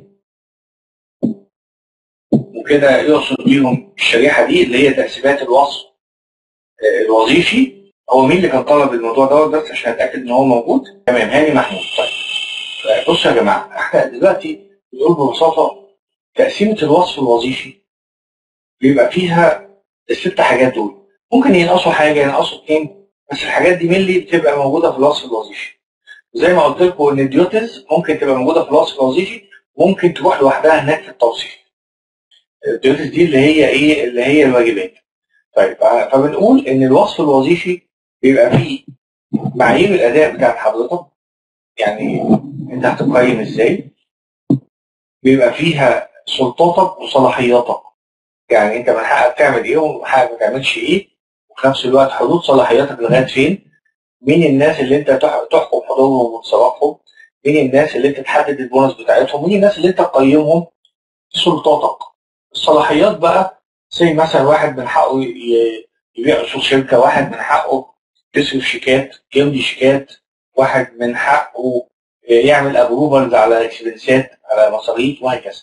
وكده يقصد بيهم الشريحه دي اللي هي تقسيمات الوصف آه، الوظيفي هو مين اللي كان طلب الموضوع دوت بس عشان اتاكد ان هو موجود تمام هاني محمود طيب بصوا يا جماعه احنا دلوقتي بنقول ببساطه تقسيمه الوصف الوظيفي بيبقى فيها الست حاجات دول ممكن ينقصوا حاجه ينقصوا اتنين بس الحاجات دي ملي بتبقى موجوده في الوصف الوظيفي زي ما قلت لكم ان الديوتز ممكن تبقى موجوده في الوصف الوظيفي ممكن تروح لوحدها هناك في التوصيف الديوتز دي اللي هي ايه اللي هي الواجبات طيب فبنقول ان الوصف الوظيفي بيبقى فيه معايير الاداء بتاعت حضرتك يعني انت هتقيم ازاي بيبقى فيها سلطاتك وصلاحياتك يعني انت من حقك تعمل ايه ومن حقك ما تعملش ايه وفي نفس الوقت حدود صلاحياتك لغايه فين مين الناس اللي انت تح- تحكم حضورهم وتصرفهم مين الناس اللي انت تحدد البونص بتاعتهم مين الناس اللي انت تقيمهم في سلطاتك الصلاحيات بقى زي مثلا واحد من حقه ي- يبيع اصول شركه واحد من حقه يصرف شيكات يمضي شيكات واحد من حقه يعمل ابروفرز على اكسبنسات على مصاريف وهكذا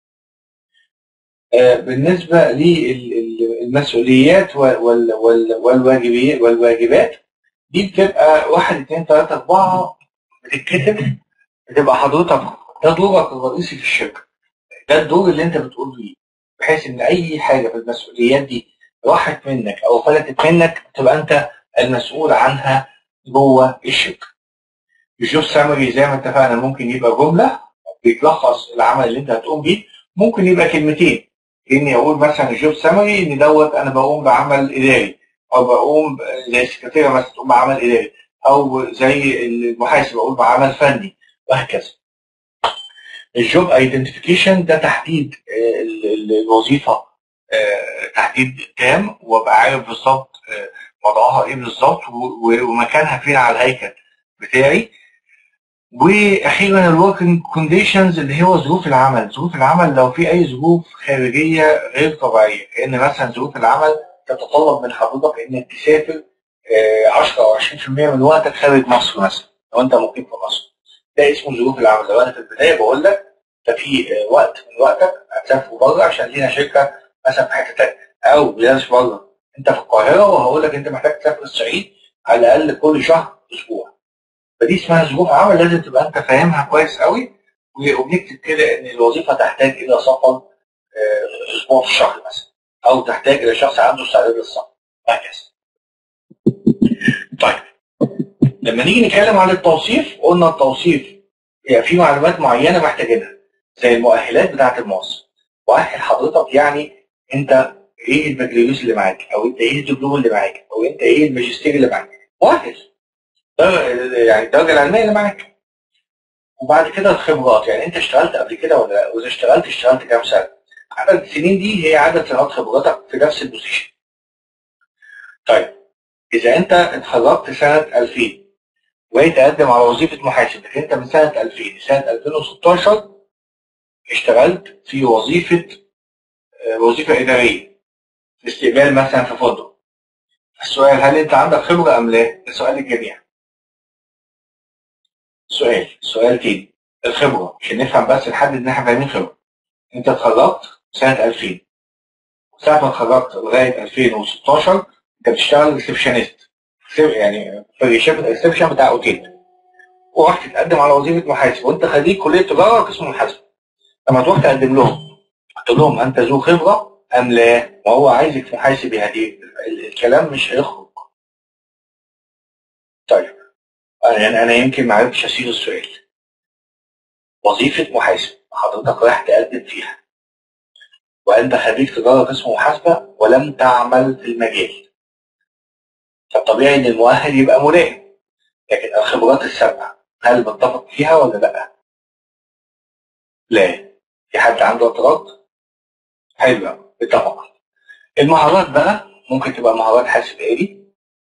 آه، بالنسبه للمسؤوليات والواجبات والواجبات دي بتبقى واحد اثنين ثلاثة أربعة بتتكتب بتبقى حضرتك ده دورك الرئيسي في الشركة ده الدور اللي أنت بتقول فيه بحيث إن أي حاجة في المسؤوليات دي راحت منك أو فلتت منك تبقى أنت المسؤول عنها جوه الشركة. الجوب سامري زي ما اتفقنا ممكن يبقى جملة بيتلخص العمل اللي أنت هتقوم بيه ممكن يبقى كلمتين إني أقول مثلا الجوب سامري إن دوت أنا بقوم بعمل إداري او بقوم ب- زي السكرتيره مثلا تقوم بعمل اداري او زي المحاسب اقول بعمل فني وهكذا. الجوب ايدنتيفيكيشن ده تحديد آه، ال- ال- الوظيفه آه، تحديد تام وابقى عارف بالظبط آه، وضعها ايه بالظبط و- و- ومكانها فين على الهيكل بتاعي. واخيرا الوركينج كونديشنز اللي هو ظروف العمل، ظروف العمل لو في اي ظروف خارجيه غير طبيعيه، لان مثلا ظروف العمل تتطلب من حضرتك انك تسافر آه، 10 او 20% من وقتك خارج مصر مثلا لو انت مقيم في مصر ده اسمه ظروف العمل لو انا في البدايه بقول لك ده في آه، وقت من وقتك هتسافر بره عشان لينا شركه مثلا في حته ثانيه او بلاش بره انت في القاهره وهقول لك انت محتاج تسافر الصعيد على الاقل كل شهر اسبوع فدي اسمها ظروف عمل لازم تبقى انت فاهمها كويس قوي وبنكتب كده ان الوظيفه تحتاج الى سفر آه، اسبوع في الشهر مثلا او تحتاج الى شخص عنده استعداد للسفر وهكذا. طيب لما نيجي نتكلم عن التوصيف قلنا التوصيف يعني في معلومات معينه محتاجينها زي المؤهلات بتاعه الموظف. مؤهل حضرتك يعني انت ايه البكالوريوس اللي معاك او انت ايه الدبلوم اللي معاك او انت ايه الماجستير اللي معاك مؤهل ده يعني الدرجه العلميه اللي معاك وبعد كده الخبرات يعني انت اشتغلت قبل كده ولا لا واذا اشتغلت اشتغلت كام سنه عدد السنين دي هي عدد سنوات خبرتك في نفس البوزيشن طيب اذا انت اتخرجت سنه 2000 وجاي تقدم على وظيفه محاسب لكن انت من سنه 2000 لسنه 2016 اشتغلت في وظيفه آه، وظيفه اداريه في استقبال مثلا في فندق السؤال هل انت عندك خبره ام لا؟ ده سؤال الجميع سؤال سؤال تاني الخبره عشان نفهم بس نحدد ان احنا فاهمين خبره انت اتخرجت سنه 2000 ساعه ما اتخرجت لغايه 2016 انت بتشتغل ريسبشنست يعني في الريسبشن بتاع اوتيل ورحت تقدم على وظيفه محاسب وانت خريج كليه تجاره قسم محاسبه لما تروح تقدم لهم تقول لهم انت ذو خبره ام لا وهو عايزك محاسب يا هدي ال- الكلام مش هيخرج طيب انا يعني انا يمكن ما عرفتش اصيغ السؤال وظيفه محاسب حضرتك رايح تقدم فيها وانت خريج تجاره قسم محاسبه ولم تعمل في المجال فالطبيعي ان المؤهل يبقى ملائم لكن الخبرات السابقه هل متفق فيها ولا لا؟ لا في حد عنده اعتراض؟ حلو أوي، اتفق المهارات بقى ممكن تبقى مهارات حاسب آلي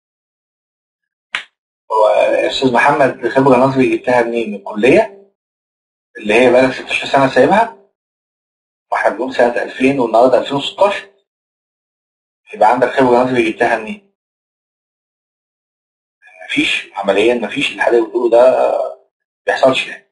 واستاذ محمد خبره نظري جبتها منين؟ من الكليه اللي هي بقالك 16 سنه سايبها واحنا بنقول سنه 2000 والنهارده 2016 يبقى عندك خبره نظري جبتها منين؟ مفيش عمليا مفيش اللي حضرتك بتقوله ده ما بيحصلش يعني.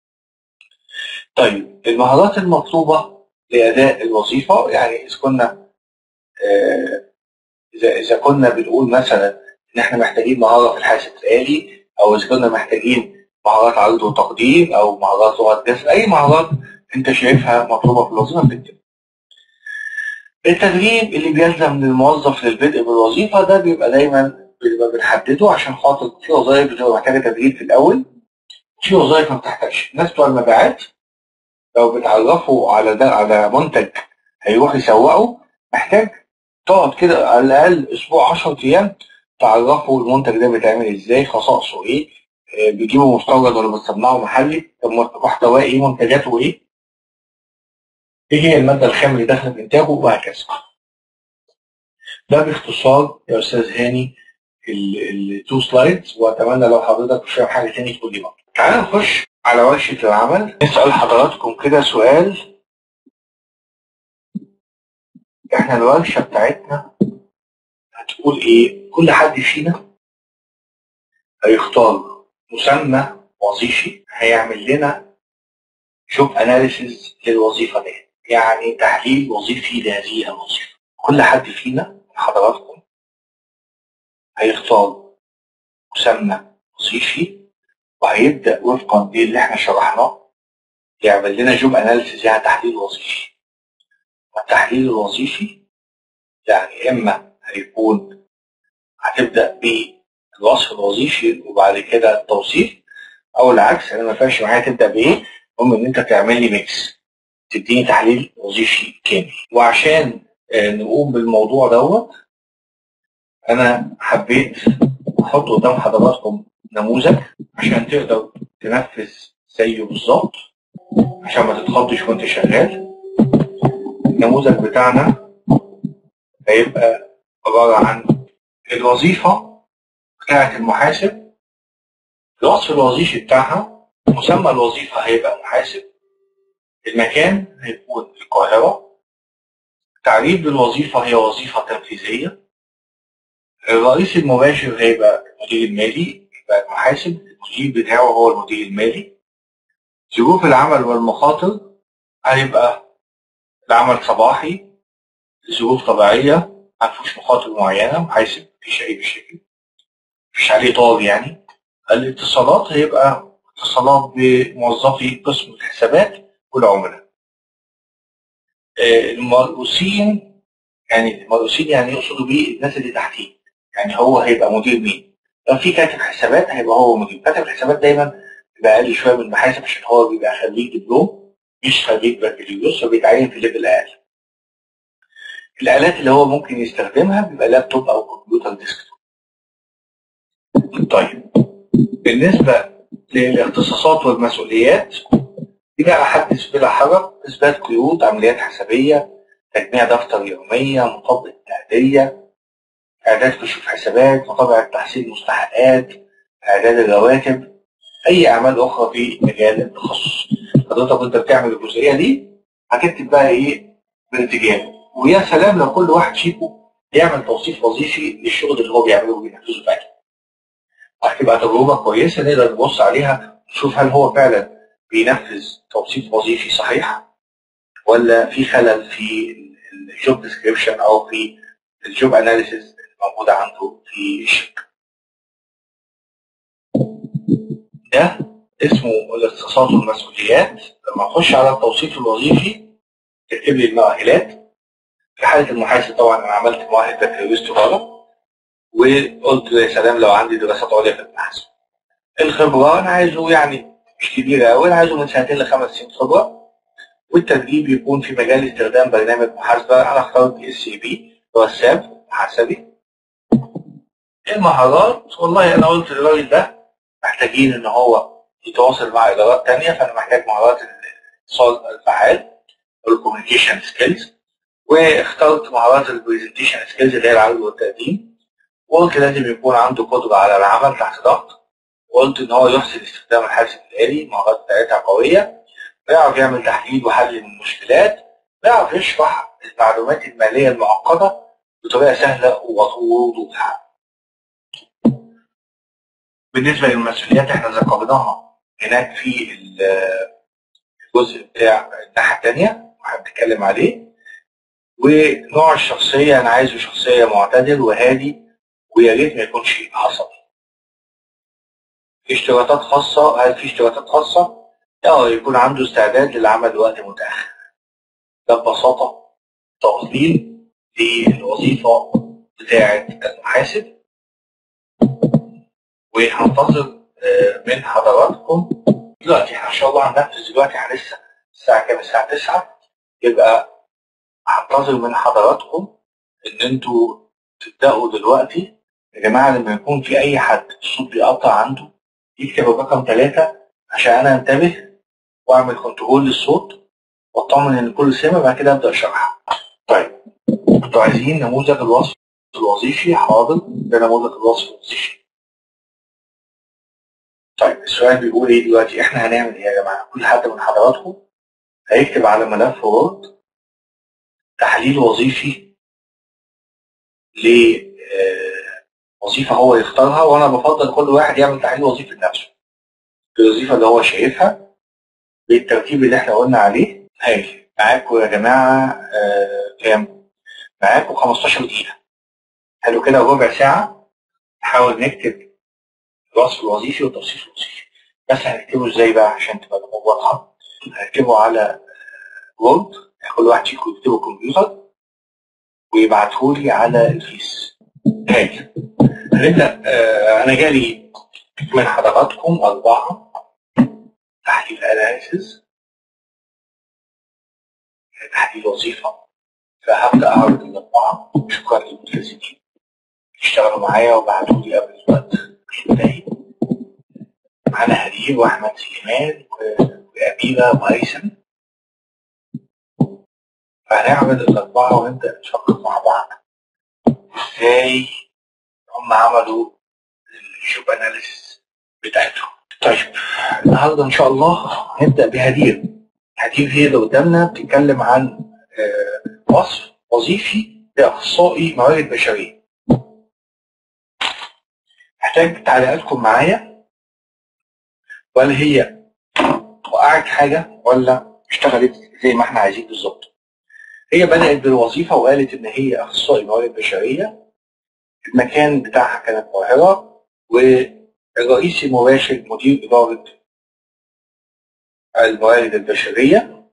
طيب المهارات المطلوبه لاداء الوظيفه يعني اذا كنا آه، اذا اذا كنا بنقول مثلا ان احنا محتاجين مهاره في الحاسب الالي او اذا كنا محتاجين مهارات عرض وتقديم او مهارات لغه جسم اي مهارات انت شايفها مطلوبه في الوظيفه بتتم. التدريب اللي بيلزم من الموظف للبدء بالوظيفه ده بيبقى دايما بنبقى بنحدده عشان خاطر في وظائف بتبقى محتاجه تدريب في الاول في وظائف ما بتحتاجش الناس بتوع المبيعات لو بتعرفوا على ده على منتج هيروح يسوقه محتاج تقعد كده على الاقل اسبوع 10 ايام تعرفوا المنتج ده بيتعمل ازاي خصائصه ايه آه، بيجيبوا مستورد ولا بتصنعه محلي طب محتواه ايه منتجاته ايه ايه هي الماده الخام اللي داخله في انتاجه وهكذا ده باختصار يا استاذ هاني التو سلايدز واتمنى لو حضرتك مش فاهم حاجه تاني تقول لي برضه. تعالى نخش على ورشه العمل نسال حضراتكم كده سؤال احنا الورشه بتاعتنا هتقول ايه؟ كل حد فينا هيختار مسمى وظيفي هيعمل لنا جوب اناليسيز للوظيفه دي يعني تحليل وظيفي لهذه الوظيفه كل حد فينا من حضراتكم هيختار مسمى وظيفي وهيبدا وفقا للي احنا شرحناه يعمل لنا جوب اناليسيز يعني تحليل وظيفي والتحليل الوظيفي يعني اما هيكون هتبدا بالوصف الوظيفي وبعد كده التوصيف او العكس انا ما فيهاش معايا تبدا بايه المهم ان انت تعمل لي ميكس تديني تحليل وظيفي كامل وعشان آه، نقوم بالموضوع دوت انا حبيت احط قدام حضراتكم نموذج عشان تقدر تنفذ زيه بالظبط عشان ما تتخضش وانت شغال النموذج بتاعنا هيبقى عبارة عن الوظيفة بتاعة المحاسب الوصف الوظيفي بتاعها مسمى الوظيفة هيبقى محاسب المكان هيكون القاهرة تعريف بالوظيفة هي وظيفة تنفيذية الرئيس المباشر هيبقى المدير المالي يبقى المحاسب المدير بتاعه هو المدير المالي ظروف العمل والمخاطر هيبقى العمل صباحي ظروف طبيعية مفيش مخاطر معينة محاسب مفيش أي مشاكل مفيش عليه طار يعني الاتصالات هيبقى اتصالات بموظفي قسم الحسابات والعملاء آه، المرؤوسين يعني المرؤوسين يعني يقصدوا بيه الناس اللي تحتيه يعني هو هيبقى مدير مين لو في كاتب حسابات هيبقى هو مدير كاتب الحسابات دايما بيبقى اقل شويه من المحاسب عشان هو بيبقى خريج دبلوم مش خريج بكالوريوس فبيتعين في ليفل اقل الالات اللي هو ممكن يستخدمها بيبقى لابتوب او كمبيوتر ديسكتوب طيب بالنسبه للاختصاصات والمسؤوليات دي بقى حدث بلا حرج اثبات قيود عمليات حسابيه تجميع دفتر يوميه مطابقه تأدية اعداد كشوف حسابات مطابعه تحصيل مستحقات اعداد الرواتب اي اعمال اخرى في مجال التخصص حضرتك وانت بتعمل الجزئيه دي هتكتب بقى ايه بانسجام ويا سلام لو كل واحد فيكم يعمل توصيف وظيفي للشغل اللي هو بيعمله وبينفذه فعلا هتبقى تجربه كويسه نقدر نبص عليها نشوف هل هو فعلا بينفذ توصيف وظيفي صحيح ولا في خلل في الجوب ديسكريبشن او في الجوب اناليسيس الموجوده عنده في الشركه. ده اسمه الاختصاصات والمسؤوليات لما اخش على التوصيف الوظيفي تكتب لي المؤهلات في حاله المحاسب طبعا انا عملت مؤهل بكالوريوس تجاره وقلت يا سلام لو عندي دراسات عليا في المحاسبه الخبره انا عايزه يعني مش كبيره قوي انا عايزه من سنتين لخمس سنين خبره والتدريب يكون في مجال استخدام برنامج محاسبه انا اخترت اس سي بي هو الساب محاسبي المهارات والله انا قلت للراجل ده محتاجين ان هو يتواصل مع ادارات تانية فانا محتاج مهارات الاتصال الفعال والكوميونيكيشن سكيلز واخترت مهارات البرزنتيشن سكيلز اللي هي العرض والتقديم وقلت لازم يكون عنده قدرة على العمل تحت ضغط وقلت ان هو يحسن استخدام الحاسب الآلي المهارات بتاعتها قوية بيعرف يعمل تحليل وحل للمشكلات بيعرف يشرح المعلومات المالية المعقدة بطريقة سهلة ووضوح بالنسبة للمسؤوليات احنا ذكرناها هناك في الجزء بتاع الناحية التانية وهنتكلم عليه ونوع الشخصية أنا عايزه شخصية معتدل وهادي ويا ريت ما يكونش عصبي. اشتراطات خاصة هل في اشتراطات خاصة؟ اه يكون عنده استعداد للعمل وقت متأخر. ده ببساطة تفضيل للوظيفة بتاعة المحاسب وهنتظر من حضراتكم دلوقتي احنا ان شاء الله هننفذ دلوقتي احنا لسه الساعة كام؟ الساعة 9 يبقى هنتظر من حضراتكم ان انتوا تبدأوا دلوقتي يا جماعة لما يكون في أي حد الصوت بيقطع عنده يكتب الرقم ثلاثة عشان أنا أنتبه وأعمل كنترول للصوت واطمن ان كل سمه بعد كده ابدا اشرحها. طيب انتوا عايزين نموذج الوصف الوظيفي حاضر ده نموذج الوصف الوظيفي. طيب السؤال بيقول ايه دلوقتي احنا هنعمل ايه يا جماعه؟ كل حد من حضراتكم هيكتب على ملف وورد تحليل وظيفي لوظيفة هو يختارها وأنا بفضل كل واحد يعمل تحليل وظيفي لنفسه الوظيفة اللي هو شايفها بالترتيب اللي احنا قلنا عليه هاي معاكم يا جماعة آه، كام؟ معاكم 15 دقيقة حلو كده ربع ساعة نحاول نكتب الوصف الوظيفي والتوصيف الوظيفي بس هنكتبه ازاي بقى عشان تبقى الأمور واضحة هنكتبه على وورد كل واحد فيكم يكتبه كمبيوتر ويبعته لي على الفيس هاي هنبدا آه انا جالي من حضراتكم اربعه تحليل اناليسيس تحليل وظيفه فهبدا اعرض الاربعه شكرا للملتزمين اشتغلوا معايا وبعتوا لي قبل الوقت ينتهي معانا هدير واحمد سليمان و- واميره وهيثم فهنعمل الأربعة ونبدأ نفكر مع بعض إزاي هم عملوا الجوب أناليسيس بتاعتهم. طيب النهارده إن شاء الله هنبدأ بهدير. هدير هي اللي قدامنا بتتكلم عن آه، وصف وظيفي لأخصائي موارد بشرية. محتاج تعليقاتكم معايا ولا هي وقعت حاجة ولا اشتغلت زي ما احنا عايزين بالظبط. هي بدأت بالوظيفة وقالت إن هي أخصائي موارد بشرية المكان بتاعها كان القاهرة والرئيس المباشر مدير إدارة الموارد البشرية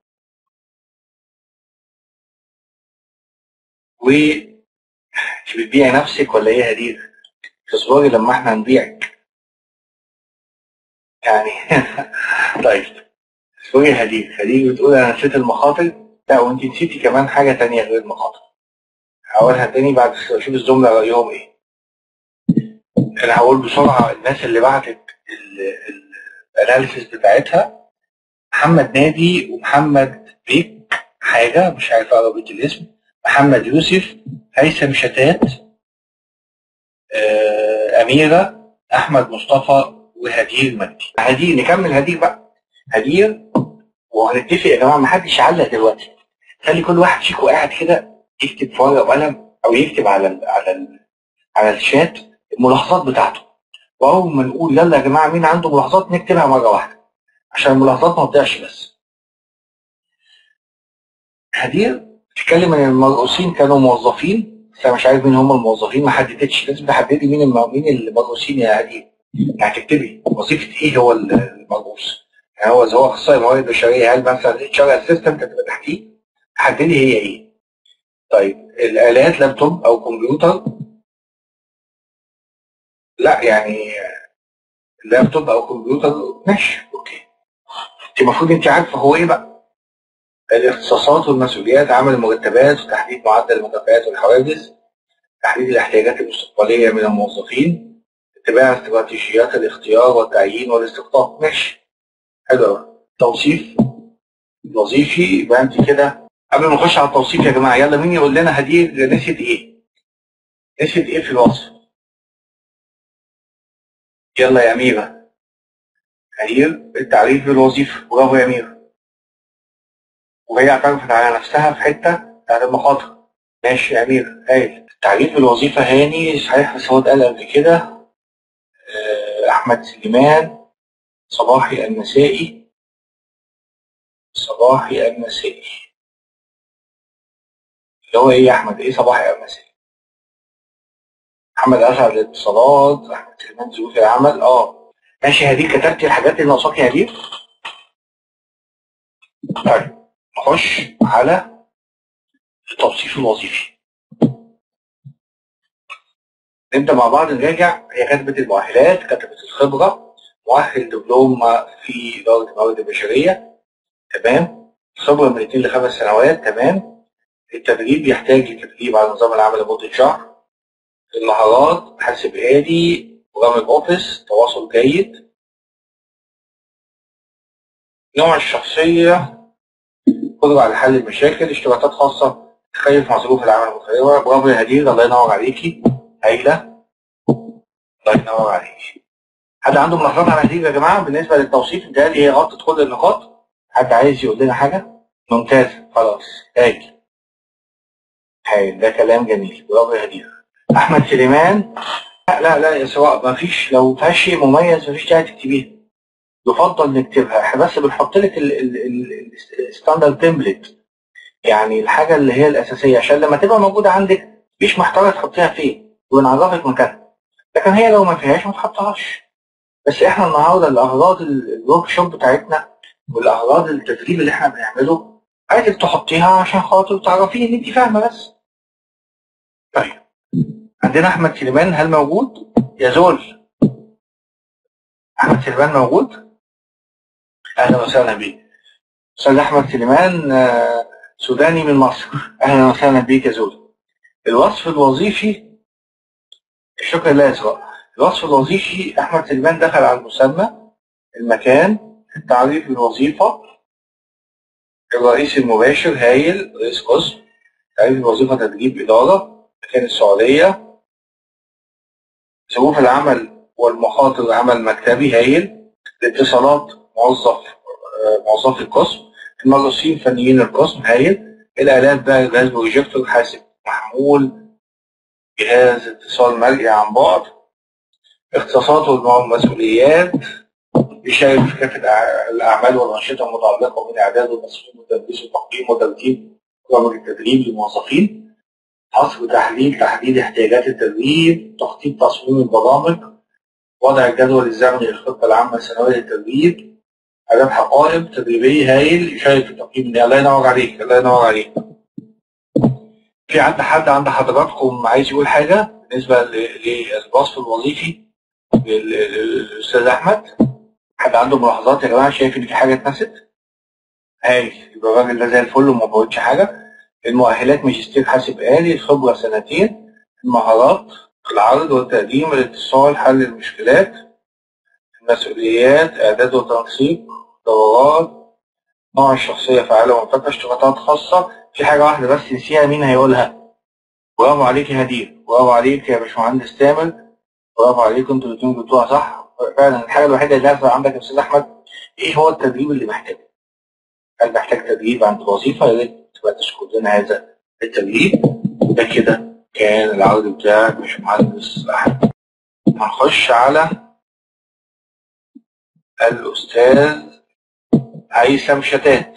و انت بتبيعي نفسك ولا ايه يا هدير؟ تصبري لما احنا نبيعك يعني طيب اصبري يا هدير هدير بتقول انا نسيت المخاطر لا وانت نسيتي كمان حاجة تانية غير المخاطر هقولها تاني بعد اشوف الزملاء رأيهم ايه انا هقول بسرعة الناس اللي بعتت الاناليسيس بتاعتها محمد نادي ومحمد بيك حاجة مش عارف اقرا بيت الاسم محمد يوسف هيثم شتات آه، أميرة أحمد مصطفى وهدير مجدي هدير نكمل هدير بقى هدير وهنتفق يا جماعة محدش يعلق دلوقتي خلي كل واحد فيكم قاعد كده يكتب في ورقة وقلم أو يكتب على ال على ال على الشات الملاحظات بتاعته وأول ما نقول يلا يا جماعة مين عنده ملاحظات نكتبها مرة واحدة عشان الملاحظات ما تضيعش بس هدير بتتكلم ان المرؤوسين كانوا موظفين بس انا مش عارف مين هم الموظفين ما حددتش لازم تحددي مين الم... مين المرؤوسين يا هدير يعني تكتبي وظيفه ايه هو المرؤوس يعني هو اذا هو اخصائي موارد بشريه هل مثلا اتش ار اسيستنت هتبقى تحتيه حددي هي ايه طيب الالات لابتوب او كمبيوتر لا يعني لابتوب او كمبيوتر ماشي اوكي انت المفروض انت عارفه هو ايه بقى الاختصاصات والمسؤوليات عمل المرتبات وتحديد معدل المكافآت والحوافز تحديد الاحتياجات المستقبلية من الموظفين اتباع استراتيجيات الاختيار والتعيين والاستقطاب ماشي حلو أوي. توصيف وظيفي يبقى انت كده قبل ما نخش على التوصيف يا جماعة يلا مين يقول لنا هدير نسيت ايه؟ نسيت ايه في الوصف؟ يلا يا أميرة هدير التعريف بالوظيفة برافو يا أميرة وهي اعترفت على نفسها في حته بتاعت المخاطر ماشي يا امير هايل تعريف الوظيفه هاني صحيح بس هو اتقال قبل كده آه، احمد سليمان صباحي النسائي صباحي النسائي اللي هو ايه يا احمد ايه صباحي النسائي محمد اسعد الاتصالات احمد سليمان ظروف العمل اه ماشي هدير كتبتي الحاجات اللي ناقصاك يا هدير طيب نخش على التوصيف الوظيفي نبدا مع بعض نراجع هي كتبت المؤهلات كتبت الخبره مؤهل دبلوم في اداره الموارد البشريه تمام خبره من 2 لخمس سنوات تمام التدريب يحتاج لتدريب على نظام العمل لمده شهر المهارات حاسب آلي برامج اوفيس تواصل جيد نوع الشخصيه قدرة على حل المشاكل اشتراطات خاصة تخيف مع ظروف العمل المتغيرة برافو يا هدير الله ينور عليكي هايلة الله ينور عليكي حد عنده ملاحظات على هدير يا جماعة بالنسبة للتوصيف ده هي غطت كل النقاط حد عايز يقول لنا حاجة ممتاز خلاص هايل هايل ده كلام جميل برافو يا هدير أحمد سليمان لا لا لا يا سواء ما فيش لو فيها شيء مميز ما فيش داعي تكتبيها يفضل نكتبها احنا بس بنحط لك الستاندرد تمبلت يعني الحاجه اللي هي الاساسيه عشان لما تبقى موجوده عندك مش محتاجه تحطيها فين ونعرفك مكانها لكن هي لو ما فيهاش ما تحطهاش بس احنا النهارده الاغراض الورك شوب بتاعتنا والاغراض التدريب اللي احنا بنعمله عايزك تحطيها عشان خاطر تعرفي ان انت فاهمه بس طيب عندنا احمد سليمان هل موجود يا زول احمد سليمان موجود اهلا وسهلا بيك استاذ احمد سليمان آه، سوداني من مصر اهلا وسهلا بيك يا زول الوصف الوظيفي شكرا لله يا اسراء الوصف الوظيفي احمد سليمان دخل على المسمى المكان تعريف الوظيفه الرئيس المباشر هايل رئيس قسم تعريف الوظيفه تدريب اداره مكان السعوديه ظروف العمل والمخاطر عمل مكتبي هايل الاتصالات موظف آه، موظفي القسم المرؤوسين فنيين القسم هايل الالات بقى جهاز بروجيكتور حاسب محمول جهاز اتصال مرئي عن بعد اختصاصات والمسؤوليات بيشارك في كافة الأع- الأعمال والأنشطة المتعلقة بالإعداد والتصميم والتدريس والتقييم وترتيب برامج التدريب للموظفين حصر تحليل تحديد احتياجات التدريب تخطيط تصميم البرامج وضع الجدول الزمني للخطة العامة السنوية للتدريب أداة حقائب تدريبية هايل يشارك في تقييم الله ينور عليك الله ينور عليك في عند حد عند حضراتكم عايز يقول حاجة بالنسبة ل- للوصف الوظيفي لل- لل- للأستاذ أحمد حد عنده ملاحظات يا جماعة شايف إن في حاجة اتنست؟ هايل يبقى الراجل ده زي الفل وما فوتش حاجة المؤهلات ماجستير حاسب آلي الخبرة سنتين المهارات العرض والتقديم الاتصال حل المشكلات المسؤوليات إعداد وتنسيق دورات نوع الشخصية فعالة ومنفتحة اشتراطات خاصة في حاجة واحدة بس نسيها مين هيقولها برافو عليك يا هدير برافو عليك يا باشمهندس تامر برافو عليك انتوا الاتنين جبتوها صح فعلا الحاجة الوحيدة اللي لازم عندك يا أستاذ أحمد إيه هو التدريب اللي محتاجه؟ هل محتاج تدريب عند الوظيفة؟ يا ريت تبقى تشكر لنا هذا التدريب وده كده كان العرض بتاعك باشمهندس أحمد هنخش على الأستاذ هيثم شتات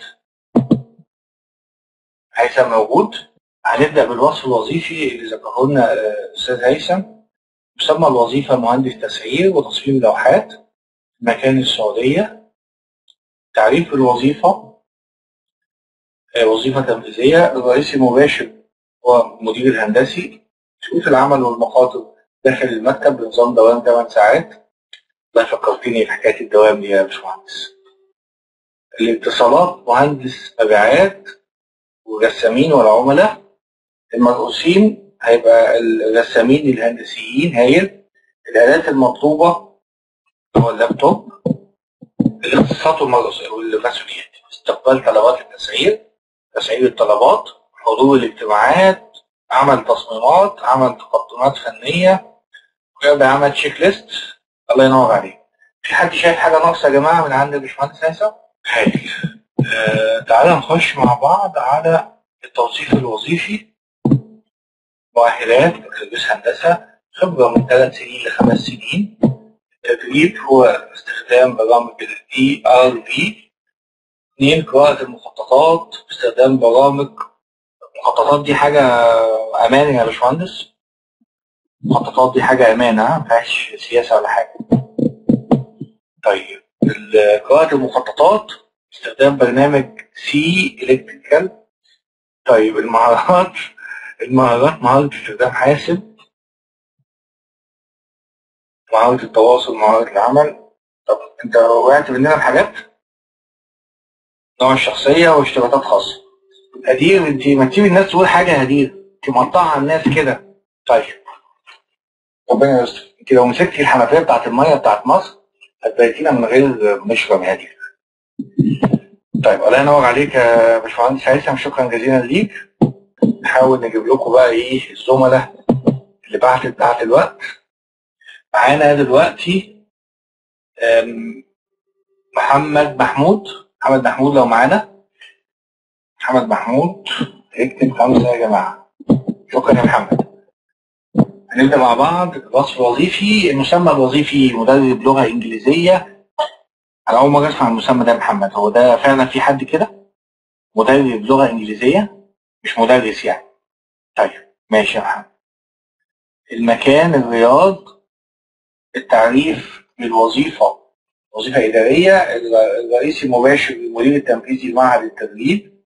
هيثم موجود هنبدأ بالوصف الوظيفي اللي ذكره لنا آه، الأستاذ هيثم يسمى الوظيفة مهندس تسعير وتصميم لوحات في مكان السعودية تعريف الوظيفة آه، وظيفة تنفيذية الرئيس المباشر هو المدير الهندسي شروط العمل والمخاطر داخل المكتب بنظام دوام 8 ساعات الله فكرتني في حكاية الدوام دي يا باشمهندس الاتصالات مهندس مبيعات والرسامين والعملاء المرؤوسين هيبقى الرسامين الهندسيين هايل الآلات المطلوبة هو اللابتوب الاختصاصات والمرؤوس- والمسؤوليات استقبال طلبات التسعير تسعير الطلبات حضور الاجتماعات عمل تصميمات عمل تقدمات فنية ويبقى عمل تشيك ليست الله ينور عليك في حد شايف حاجة ناقصة يا جماعة من عند الباشمهندس هيثم؟ هايل آه تعالى نخش مع بعض على التوصيف الوظيفي مؤهلات بكالوريوس هندسة خبرة من ثلاث سنين لخمس سنين التدريب هو استخدام برامج ال ERP اثنين قراءة المخططات استخدام برامج المخططات دي حاجة أمان يا باشمهندس المخططات دي حاجة أمانة ها؟ ما فيهاش سياسة ولا حاجة طيب ال- قراءة المخططات استخدام برنامج سي الكتريكال طيب المهارات المهارات مهارة استخدام حاسب مهارة التواصل مهارة العمل طب انت وقعت مننا في حاجات نوع الشخصية واشتراطات خاصة هدير انت ما تسيبي الناس تقول حاجة يا هدير انت مقطعة على الناس كده طيب ربنا يستر انت لو مسكتي الحنفية بتاعت المية بتاعت مصر هتبيتينا من غير نشرب يا هدير طيب الله ينور عليك يا باشمهندس هيثم شكرا جزيلا ليك نحاول نجيب لكم بقى ايه الزملاء اللي بعتت بعت الوقت معانا دلوقتي أم، محمد محمود محمد محمود لو معانا محمد محمود اكتب خمسة يا جماعة شكرا يا محمد هنبدأ مع بعض الوصف الوظيفي المسمى الوظيفي مدرب لغة إنجليزية أنا أول مرة أسمع المسمى ده يا محمد هو ده فعلا في حد كده مدرب لغة إنجليزية مش مدرس يعني طيب ماشي يا محمد المكان الرياض التعريف بالوظيفة وظيفة إدارية الرئيس المباشر للمدير التنفيذي لمعهد التدريب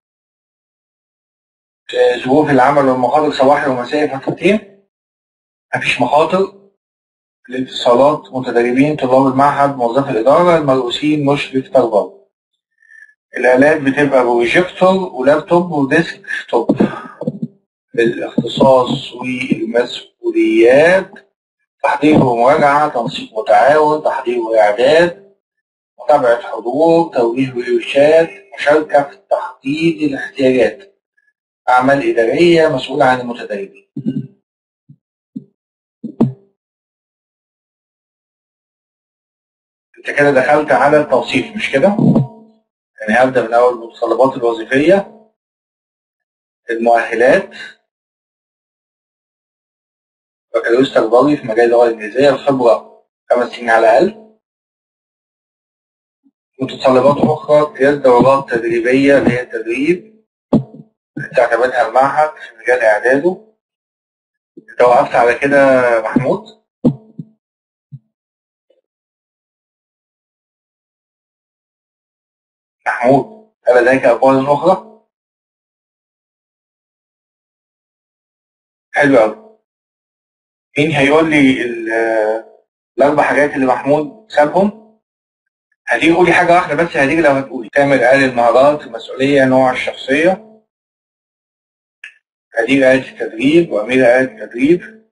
آه، ظروف العمل والمخاطر صباحي ومسائي فترتين مفيش مخاطر الاتصالات متدربين طلاب المعهد موظفي الإدارة المرؤوسين مشرف تربوي الآلات بتبقى بروجيكتور ولابتوب وديسك توب الاختصاص والمسؤوليات تحضير ومراجعة تنسيق وتعاون تحضير وإعداد متابعة حضور توجيه وإرشاد مشاركة في تحديد الاحتياجات أعمال إدارية مسؤولة عن المتدربين أنت كده دخلت على التوصيف مش كده؟ يعني هبدأ من أول المتطلبات الوظيفية المؤهلات بكالوريوس تربوي في مجال اللغة الإنجليزية الخبرة خمس سنين على الأقل متطلبات أخرى قياس دورات تدريبية اللي هي التدريب تعتمدها المعهد في مجال إعداده أنت وقفت على كده يا محمود محمود هل لديك أقوال أخرى؟ حلو أوي مين هيقول لي ال- الأربع حاجات اللي محمود سابهم؟ هتيجي قولي حاجة واحدة بس هتيجي لو هتقولي تامر قال المهارات المسؤولية نوع الشخصية هدير قالت التدريب وأميرة قالت التدريب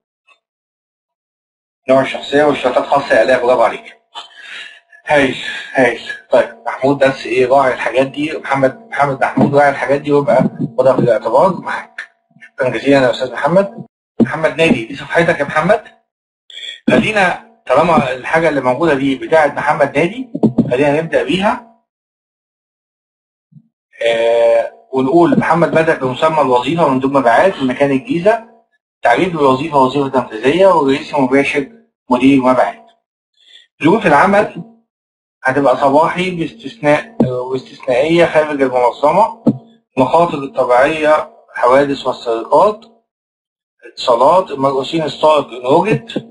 نوع الشخصية واشتراطات خاصة يا آلاء برافو عليك هايل هايل طيب محمود بس ايه راعي الحاجات دي محمد محمد محمود راعي الحاجات دي ويبقى خدها في الاعتبار معاك شكرا جزيلا يا استاذ محمد محمد نادي دي صفحتك يا محمد خلينا طالما الحاجة اللي موجودة دي بتاعت محمد نادي خلينا نبدأ بيها آه ونقول محمد بدأ بمسمى الوظيفة من ضمن مبيعات في مكان الجيزة تعريف الوظيفة وظيفة تنفيذية والرئيس المباشر مدير مبيعات ظروف العمل هتبقى صباحي باستثناء واستثنائية خارج المنظمة مخاطر الطبيعية حوادث والسرقات اتصالات المرؤوسين السائق إن وجد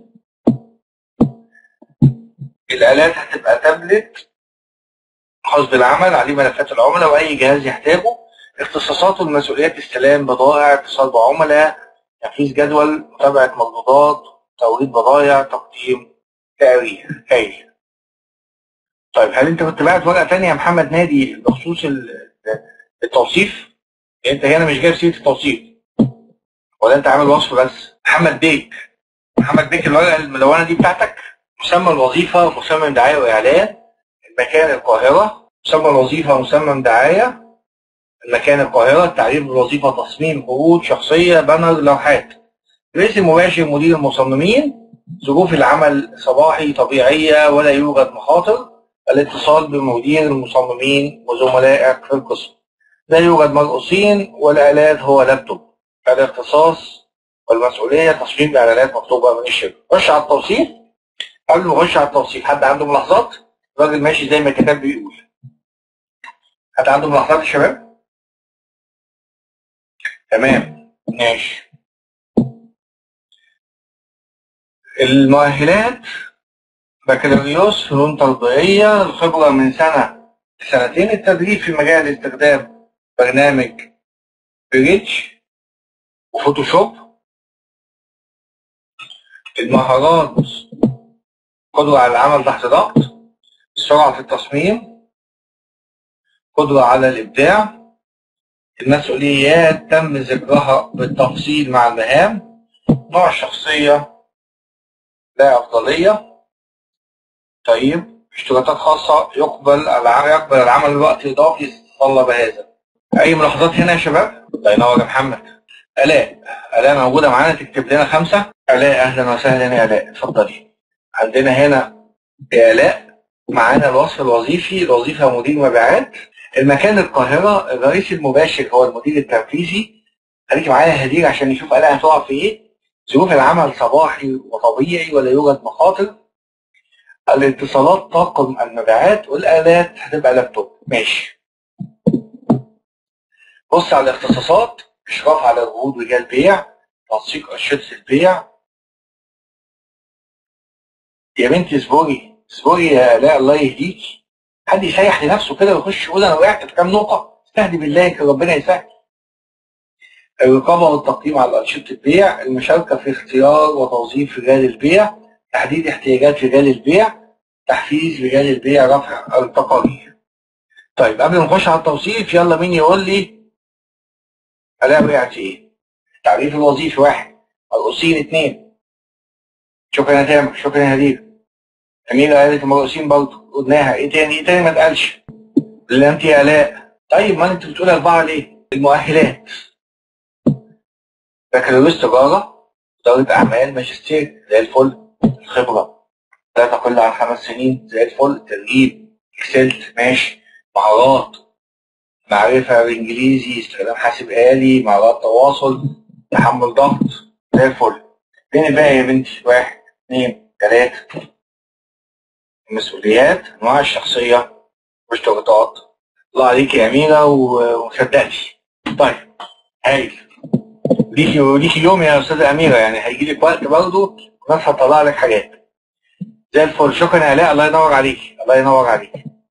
الآلات هتبقى تابلت خاص بالعمل عليه ملفات العملاء وأي جهاز يحتاجه اختصاصات والمسؤوليات استلام بضائع اتصال بعملاء تنفيذ جدول متابعة مردودات توريد بضائع تقديم تقرير هايل طيب هل انت كنت باعت ورقه ثانيه يا محمد نادي بخصوص ال- التوصيف؟ انت هنا مش جايب سيره التوصيف ولا انت عامل وصف بس؟ محمد بيك محمد بيك الورقه الملونه دي بتاعتك مسمى الوظيفه مسمى دعايه واعلان المكان القاهره مسمى الوظيفه مسمى دعايه المكان القاهره التعريف بالوظيفه تصميم عروض شخصيه بانر لوحات رئيس المباشر مدير المصممين ظروف العمل صباحي طبيعيه ولا يوجد مخاطر الاتصال بمدير المصممين وزملائك في القسم لا يوجد مرؤوسين والآلات هو لابتوب الاختصاص والمسؤولية تصميم إعلانات مطلوبة من الشركة خش على التوصيف قبل ما نخش على التوصيف حد عنده ملاحظات الراجل ماشي زي ما الكتاب بيقول حد عنده ملاحظات يا شباب تمام ماشي المؤهلات بكالوريوس فنون تطبيقية الخبرة من سنة لسنتين التدريب في مجال استخدام برنامج بريتش وفوتوشوب المهارات قدرة على العمل تحت ضغط السرعة في التصميم قدرة على الإبداع المسؤوليات تم ذكرها بالتفصيل مع المهام نوع الشخصية لا أفضلية طيب اشتراطات خاصة يقبل العمل يقبل العمل بوقت إضافي طلب هذا اي ملاحظات هنا يا شباب الله ينور يا محمد الاء الاء موجوده معانا تكتب لنا خمسه الاء اهلا وسهلا يا الاء اتفضلي عندنا هنا يا الاء معانا الوصف الوظيفي الوظيفه مدير مبيعات المكان القاهره الرئيس المباشر هو المدير التنفيذي خليكي معايا يا هدير عشان نشوف الاء هتقع في ايه ظروف العمل صباحي وطبيعي ولا يوجد مخاطر الاتصالات طاقم المبيعات والآلات هتبقى لابتوب ماشي بص على الاختصاصات إشراف على جهود رجال بيع تنسيق أنشطة البيع يا بنتي اصبري اصبري يا لا الله يهديك حد يسيح لنفسه كده ويخش يقول أنا وقعت في كام نقطة استهدي بالله كده ربنا يسهل الرقابة والتقييم على أنشطة البيع المشاركة في اختيار وتوظيف رجال البيع تحديد احتياجات رجال البيع تحفيز رجال البيع رفع التقارير طيب قبل ما نخش على التوصيف يلا مين يقول لي الاقي وقعت ايه التعريف الوظيفي واحد الرؤوسين اثنين شكرا يا تامر شكرا يا هدير أميرة قالت المرؤوسين برضه قلناها ايه تاني ايه تاني ما اتقالش اللي انت يا الاء طيب ما انت بتقول اربعه ليه المؤهلات بكالوريوس تجاره اداره اعمال ماجستير زي الفل الخبره لا تقل عن خمس سنين زي الفل تدريب اكسلت ماشي مهارات معرفة بالإنجليزي استخدام حاسب آلي مهارات تواصل تحمل ضغط زي الفل فين الباقي يا بنتي واحد اثنين ثلاثة المسؤوليات أنواع الشخصية واشتراطات الله عليك يا أميرة و- وصدقتي طيب هايل ليكي ليكي يوم يا أستاذة أميرة يعني هيجي لك وقت برضه وناس هتطلع لك حاجات زي الفل شكرا يا آلاء الله ينور عليك الله ينور عليك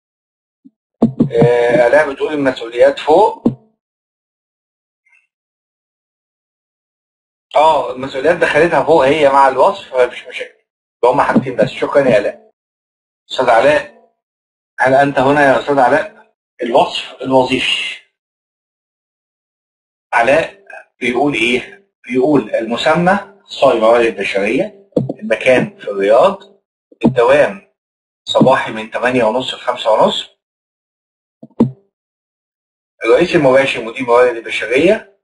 آه، آلاء بتقول المسؤوليات فوق اه المسؤوليات دخلتها فوق هي مع الوصف مفيش مشاكل يبقى هما حاجتين بس شكرا يا آلاء أستاذ علاء هل أنت هنا يا أستاذ علاء الوصف الوظيفي علاء بيقول إيه؟ بيقول المسمى صايم موارد بشرية المكان في الرياض الدوام صباحي من 8 ونص ل 5 ونص الرئيس المباشر مدير موارد البشرية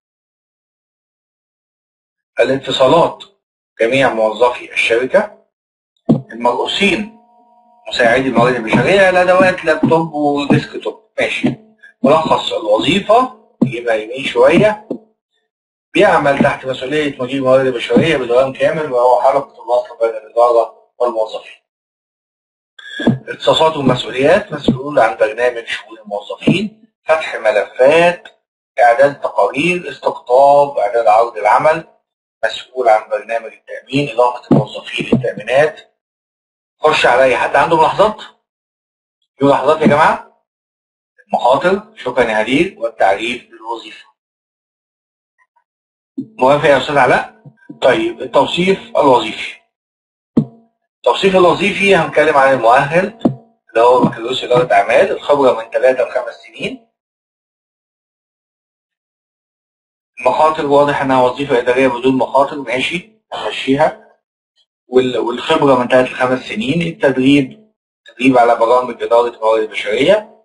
الاتصالات جميع موظفي الشركة المرؤوسين مساعدي الموارد البشرية الأدوات لابتوب وديسك توب ماشي ملخص الوظيفة يبقى يمين شوية بيعمل تحت مسؤولية مدير الموارد البشرية بدوام كامل وهو حلقة الوصل بين الإدارة والموظفين. اختصاصات ومسؤوليات مسؤول عن برنامج شؤون الموظفين فتح ملفات إعداد تقارير استقطاب إعداد عرض العمل مسؤول عن برنامج التأمين إضافة الموظفين للتأمينات خش على أي حد عنده ملاحظات؟ في ملاحظات يا جماعة؟ المخاطر شكرا يا هدير والتعريف بالوظيفة. موافق يا أستاذ علاء؟ طيب التوصيف الوظيفي. التوصيف الوظيفي هنتكلم عن المؤهل اللي هو بكالوريوس إدارة أعمال الخبرة من ثلاثة لخمس سنين. المخاطر واضح إنها وظيفة إدارية بدون مخاطر ماشي هنمشيها. وال- والخبرة من ثلاث لخمس سنين التدريب تدريب على برامج إدارة الموارد البشرية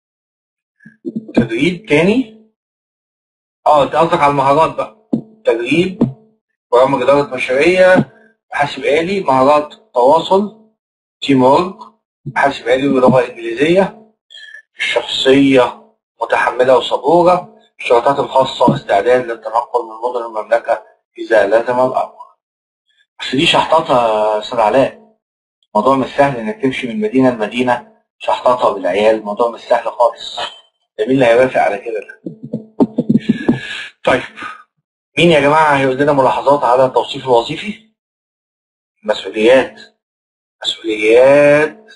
تدريب تاني اه انت قصدك على المهارات بقى تدريب برامج إدارة بشرية حاسب آلي مهارات تواصل تيم وورك حاسب آلي ولغة إنجليزية الشخصية متحملة وصبورة الشرطات الخاصة استعداد للتنقل من مدن المملكة إذا لزم الأمر بس دي شحطاطة يا أستاذ علاء الموضوع مش سهل إنك تمشي من مدينة لمدينة شحطاطة بالعيال الموضوع مش سهل خالص ده مين اللي هيوافق على كده ده؟ طيب مين يا جماعة هيقول لنا ملاحظات على التوصيف الوظيفي؟ مسؤوليات مسؤوليات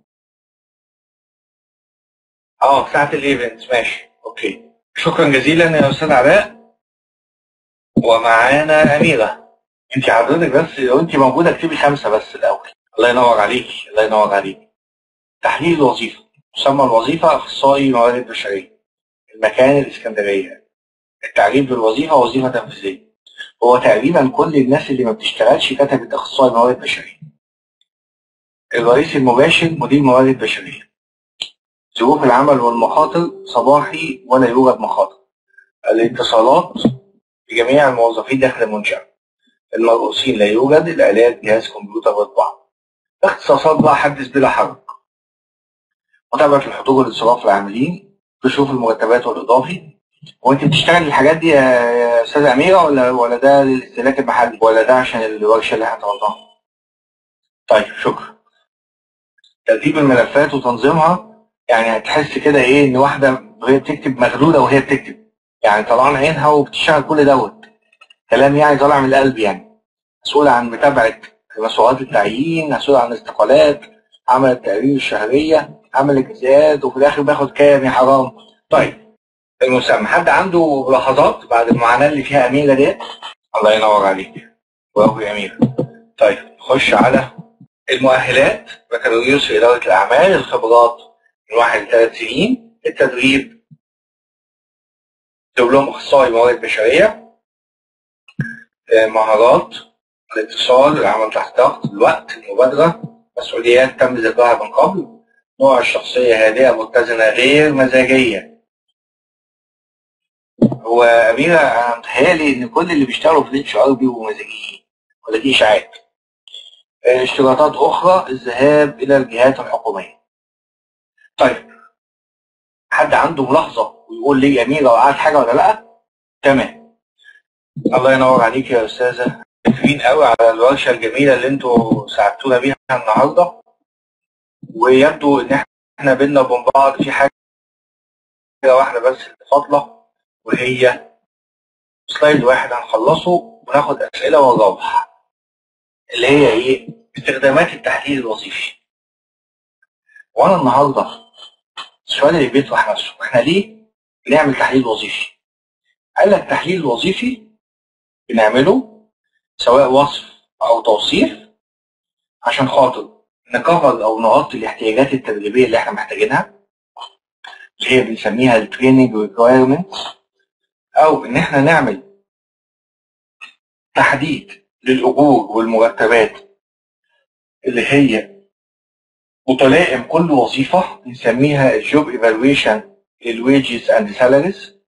اه ساعة الايفنت ماشي اوكي شكرا جزيلا يا استاذ علاء ومعانا اميرة انت حضرتك بس لو انت موجودة اكتبي خمسة بس الاول الله ينور عليك الله ينور عليك تحليل الوظيفة مسمى الوظيفة اخصائي موارد بشرية المكان الاسكندرية التعريف بالوظيفة وظيفة تنفيذية هو تقريبا كل الناس اللي ما بتشتغلش كتبت اخصائي موارد بشرية الرئيس المباشر مدير موارد بشرية ظروف العمل والمخاطر صباحي ولا يوجد مخاطر الاتصالات بجميع الموظفين داخل المنشأة المرؤوسين لا يوجد الآلات جهاز كمبيوتر وطباعة اختصاصات بقى حدث بلا حرج متابعة الحضور والانصراف العاملين تشوف المرتبات والإضافي وانت بتشتغل الحاجات دي يا يا استاذة أميرة ولا ولا ده للاستهلاك المحلي ولا ده عشان الورشة اللي هتوضعها؟ طيب شكرا ترتيب الملفات وتنظيمها يعني هتحس كده ايه ان واحدة وهي بتكتب مغلولة وهي بتكتب يعني طلعان عينها وبتشتغل كل دوت كلام يعني طالع من القلب يعني مسؤولة عن متابعة مسؤوليات التعيين مسؤولة عن الاستقالات عمل التقارير الشهرية عمل اجتهاد وفي الآخر باخد كام يا حرام طيب المسمى حد عنده ملاحظات بعد المعاناة اللي فيها أميرة ديت الله ينور عليك برافو يا أميرة طيب خش على المؤهلات بكالوريوس في إدارة الأعمال الخبرات من واحد لثلاث سنين التدريب دبلوم أخصائي موارد بشرية آه، مهارات الاتصال العمل تحت ضغط الوقت المبادرة مسؤوليات تم ذكرها من قبل نوع الشخصية هادئة متزنة غير مزاجية هو أميرة أنا متهيألي إن كل اللي بيشتغلوا في الاتش ار بيبقوا مزاجيين ولا دي إشاعات آه، اشتراطات أخرى الذهاب إلى الجهات الحكومية طيب حد عنده ملاحظة ويقول لي أميرة وقعت حاجة ولا لأ؟ تمام الله ينور عليك يا أستاذة شاكرين قوي على الورشة الجميلة اللي انتوا ساعدتونا بيها النهاردة ويبدو إن احنا بينا وبين بعض في حاجة واحدة بس اللي فاضلة وهي سلايد واحد هنخلصه وناخد أسئلة ونروح اللي هي إيه؟ استخدامات التحليل الوظيفي وأنا النهاردة السؤال اللي بيطرح نفسه احنا ليه بنعمل تحليل وظيفي؟ قال لك التحليل الوظيفي بنعمله سواء وصف أو توصيف عشان خاطر نكفر أو نغطي الاحتياجات التدريبية اللي احنا محتاجينها اللي هي بنسميها التريننج ريكويرمنت أو إن احنا نعمل تحديد للأجور والمرتبات اللي هي متلائم كل وظيفة بنسميها الجوب ايفالويشن للويجز اند سالاريز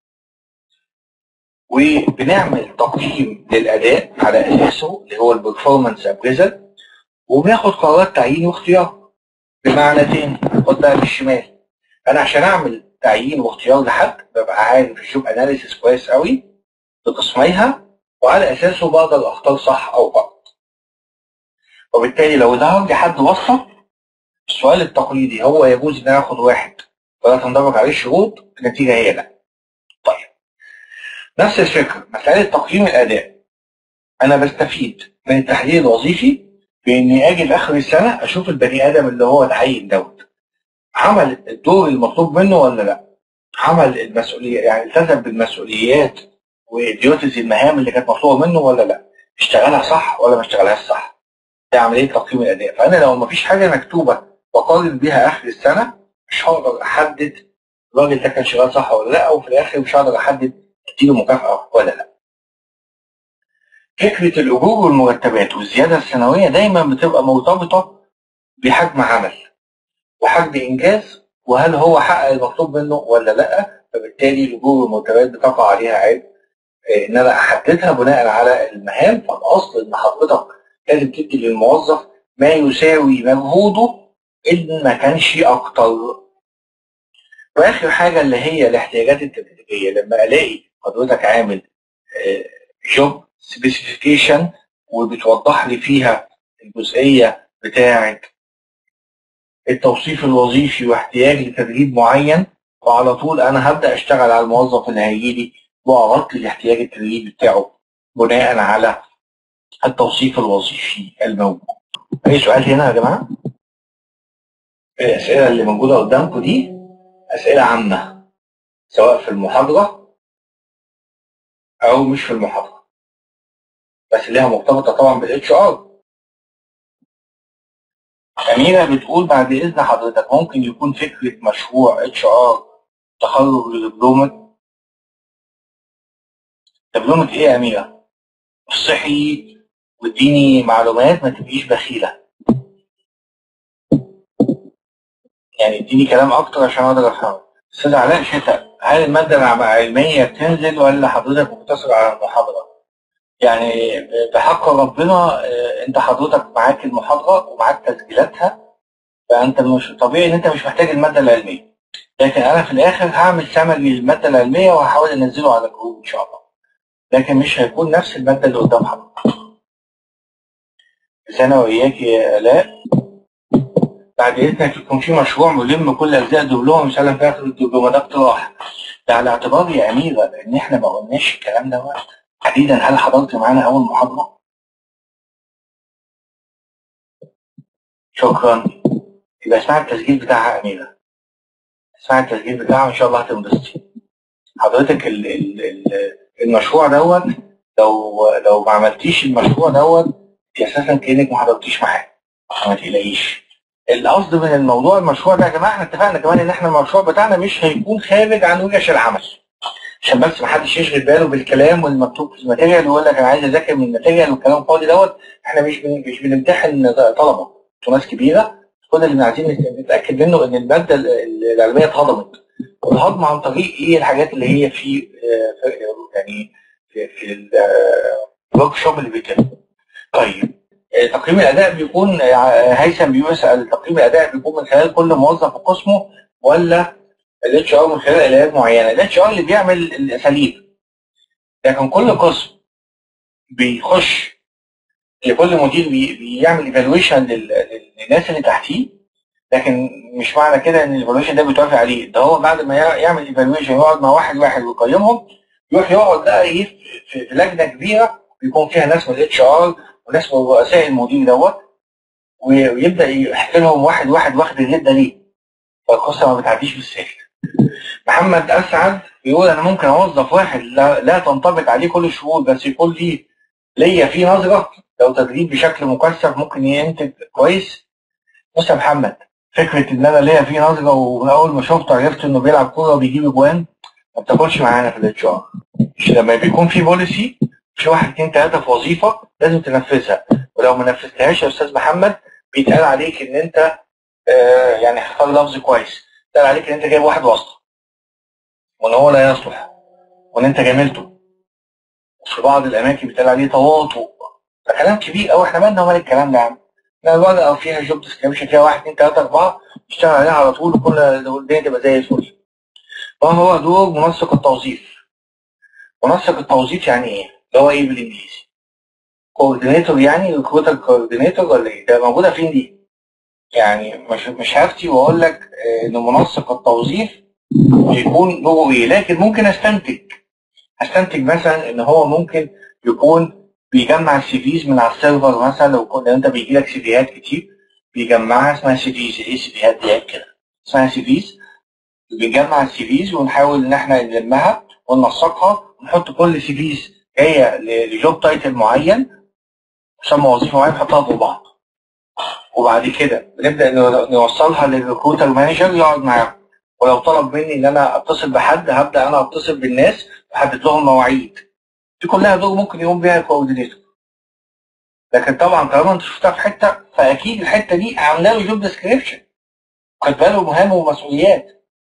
وبنعمل تقييم للأداء على أساسه اللي هو البرفورمانس ابريزل وبناخد قرارات تعيين واختيار بمعنى تاني خد بقى بالشمال أنا عشان أعمل تعيين واختيار لحد ببقى عارف الجوب اناليسيس كويس قوي بقسميها وعلى أساسه بقدر أختار صح أو غلط وبالتالي لو ظهر لي حد وصف السؤال التقليدي هو يجوز ان انا اخد واحد ولا تنطبق عليه الشروط النتيجه هي لا. طيب نفس الفكره مساله تقييم الاداء انا بستفيد من التحليل الوظيفي باني اجي في اخر السنه اشوف البني ادم اللي هو تعين دوت عمل الدور المطلوب منه ولا لا؟ عمل المسؤوليه يعني التزم بالمسؤوليات وديوتز المهام اللي كانت مطلوبه منه ولا لا؟ اشتغلها صح ولا ما اشتغلهاش صح؟ دي عمليه تقييم الاداء فانا لو ما فيش حاجه مكتوبه بقارن بيها اخر السنه مش هقدر احدد الراجل ده كان شغال صح ولا لا وفي الاخر مش هقدر احدد اديله مكافاه ولا لا. فكره الاجور والمرتبات والزياده السنويه دايما بتبقى مرتبطه بحجم عمل وحجم انجاز وهل هو حقق المطلوب منه ولا لا فبالتالي الاجور والمرتبات بتقع عليها عيب آه، ان انا احددها بناء على المهام فالاصل ان حضرتك لازم تدي للموظف ما يساوي مجهوده إن ما كانش أكتر. وآخر حاجة اللي هي الاحتياجات التدريبية لما ألاقي حضرتك عامل جوب سبيسيفيكيشن وبتوضح لي فيها الجزئية بتاعة التوصيف الوظيفي واحتياج لتدريب معين فعلى طول أنا هبدأ أشتغل على الموظف اللي هيجي لي وأغطي الاحتياج التدريبي بتاعه بناء على التوصيف الوظيفي الموجود. أي سؤال هنا يا جماعة؟ الأسئلة اللي موجودة قدامكم دي أسئلة عامة سواء في المحاضرة أو مش في المحاضرة بس ليها مرتبطة طبعا بالاتش ار أميرة بتقول بعد إذن حضرتك ممكن يكون فكرة مشروع اتش ار تخرج لدبلومة دبلومة إيه يا أميرة؟ الصحي واديني معلومات ما تبقيش بخيلة يعني اديني كلام اكتر عشان اقدر افهمه استاذ علاء شتاء هل الماده العلميه بتنزل ولا حضرتك مقتصر على المحاضره؟ يعني بحق ربنا آه، انت حضرتك معاك المحاضره ومعاك تسجيلاتها فانت مش طبيعي ان انت مش محتاج الماده العلميه لكن انا في الاخر هعمل سمري للماده العلميه وهحاول انزله على الجروب ان شاء الله لكن مش هيكون نفس الماده اللي قدام حضرتك بس انا وإياك يا آلاء بعد إذنك يكون في مشروع ملم كل أجزاء الدبلومة مش أنا في آخر الدبلومة ده اقتراح ده على اعتبار يا أميرة إن إحنا ما قلناش الكلام ده وقت تحديدا هل حضرت معانا أول محاضرة؟ شكرا يبقى اسمعي التسجيل بتاعها يا أميرة اسمعي التسجيل بتاعها وإن شاء الله هتنبسطي حضرتك ال ال ال المشروع دوت لو لو ما عملتيش المشروع دوت انت اساسا كانك ما حضرتيش معاه ما تقلقيش القصد من الموضوع المشروع ده يا جماعه احنا اتفقنا كمان ان احنا المشروع بتاعنا مش هيكون خارج عن ورش العمل عشان بس ما حدش يشغل باله بالكلام والمكتوب في الماتيريال ويقول لك انا عايز اذاكر من الماتيريال والكلام الفاضي دوت احنا مش بن مش بنمتحن طلبه انتوا ناس كبيره كل اللي عايزين نتاكد منه ان الماده العلميه اتهضمت والهضم عن طريق ايه الحاجات اللي هي في آه، في- يعني في, في الورك شوب اللي بيتم طيب آه، تقييم الاداء بيكون آه، هيثم بيسال تقييم الاداء بيكون من خلال كل موظف في قسمه ولا الاتش ار من خلال اليات معينه الاتش ار اللي بيعمل الاساليب لكن كل قسم بيخش لكل مدير بي- بيعمل ايفالويشن للناس اللي تحتيه لكن مش معنى كده ان الايفالويشن ده بيتوافق عليه ده هو بعد ما يع- يعمل ايفالويشن يقعد مع واحد واحد ويقيمهم يروح يقعد بقى ايه في في لجنه كبيره بيكون فيها ناس من الاتش ار وناس من رؤساء المدير دوت وي- ويبدا يحكي لهم واحد واحد واخد الريت ده ليه فالقصه ما بتعديش بالسهل محمد اسعد بيقول انا ممكن اوظف واحد لا, لا تنطبق عليه كل الشهور بس يكون ليه ليا فيه نظره لو تدريب بشكل مكثف ممكن ينتج كويس بص يا محمد فكره ان انا ليا فيه نظره ومن اول ما شفته عرفت انه بيلعب كوره وبيجيب اجوان ما بتاكلش معانا في الاتش ار مش لما بيكون في بوليسي في واحد اتنين تلاته في وظيفه لازم تنفذها ولو ما نفذتهاش يا استاذ محمد بيتقال عليك ان انت آه يعني هختار لفظ كويس بيتقال عليك ان انت جايب واحد واسطه وان هو لا يصلح وان انت جاملته وفي بعض الاماكن بيتقال عليه تواطؤ ده كلام كبير قوي احنا مالنا ومال الكلام ده يا عم لا الورقه فيها جوب ديسكريبشن فيها واحد اثنين ثلاثه اربعه اشتغل عليها على طول وكل الدنيا تبقى زي الفل ما هو دور منسق التوظيف منسق التوظيف يعني ايه؟ اللي هو ايه بالانجليزي؟ كوردينيتور يعني ريكروتر كوردينيتور ولا ايه؟ ده موجوده فين دي؟ يعني مش مش هفتي واقول لك آه، ان منسق التوظيف بيكون دوره ايه لكن ممكن استنتج استنتج مثلا ان هو ممكن يكون بيجمع السي فيز من على السيرفر مثلا لو كنت انت بيجي لك سي فيات كتير بيجمعها اسمها سي فيز ايه سي فيات دي كده اسمها سي فيز بنجمع السي فيز ونحاول ان احنا نلمها وننسقها ونحط كل سي فيز جايه ل- لجوب تايتل معين مسمى وظيفه معين نحطها فوق بعض وبعد كده بنبدا نو- نوصلها للريكروتر مانجر يقعد معاهم ولو طلب مني ان انا اتصل بحد هبدا انا اتصل بالناس واحدد لهم مواعيد دي كلها دور ممكن يقوم بيها الكوردينيتور لكن طبعا طالما انت شفتها في حته فاكيد الحته دي عامله له جوب ديسكريبشن خد باله مهام ومسؤوليات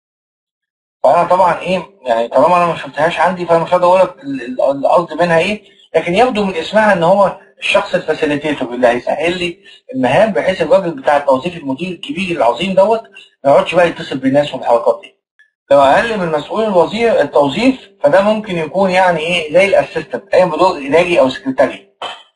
فانا طبعا ايه يعني طالما انا ما شفتهاش عندي فانا مش هقدر اقول لك ال- ال- القصد منها ايه لكن يبدو من اسمها ان هو الشخص الفاسيليتيتور اللي هيسهل لي المهام بحيث الراجل بتاع التوظيف المدير الكبير العظيم دوت ما يقعدش بقى يتصل بالناس والحركات دي لو اقل من مسؤول الوظيفه التوظيف فده ممكن يكون يعني ايه زي الاسيستنت قايم بدور اداري او سكرتاري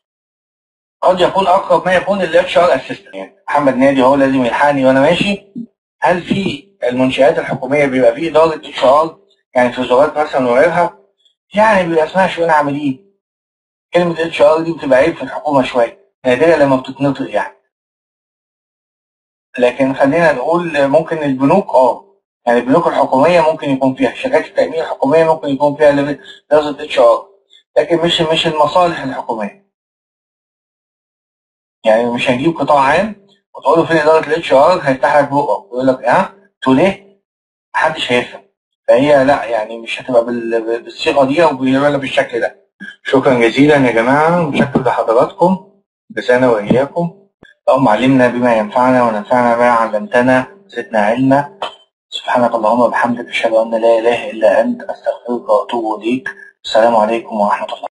قد يكون اقرب ما يكون الاتش ار اسيستنت يعني محمد نادي هو لازم يلحقني وانا ماشي هل في المنشآت الحكوميه بيبقى فيه اداره اتش ار يعني في وزارات مثلا وغيرها يعني بيبقى اسمها شؤون عاملين كلمه اتش ار دي بتبقى عيب في الحكومه شويه نادرا لما بتتنطق يعني لكن خلينا نقول ممكن البنوك اه يعني البنوك الحكوميه ممكن يكون فيها شركات التامين الحكوميه ممكن يكون فيها لفظه اتش ار لكن مش مش المصالح الحكوميه يعني مش هنجيب قطاع عام وتقول له فين اداره الاتش ار هيفتح لك بقه ويقول لك ها تقول ايه؟ محدش هيفهم فهي لا يعني مش هتبقى بال- بالصيغه دي او بال- بالشكل ده شكرا جزيلا يا جماعه متشكر لحضراتكم لسانا واياكم اللهم علمنا بما ينفعنا ونفعنا بما علمتنا زدنا علما سبحانك اللهم وبحمدك أشهد أن لا إله إلا أنت أستغفرك وأتوب إليك السلام عليكم ورحمة الله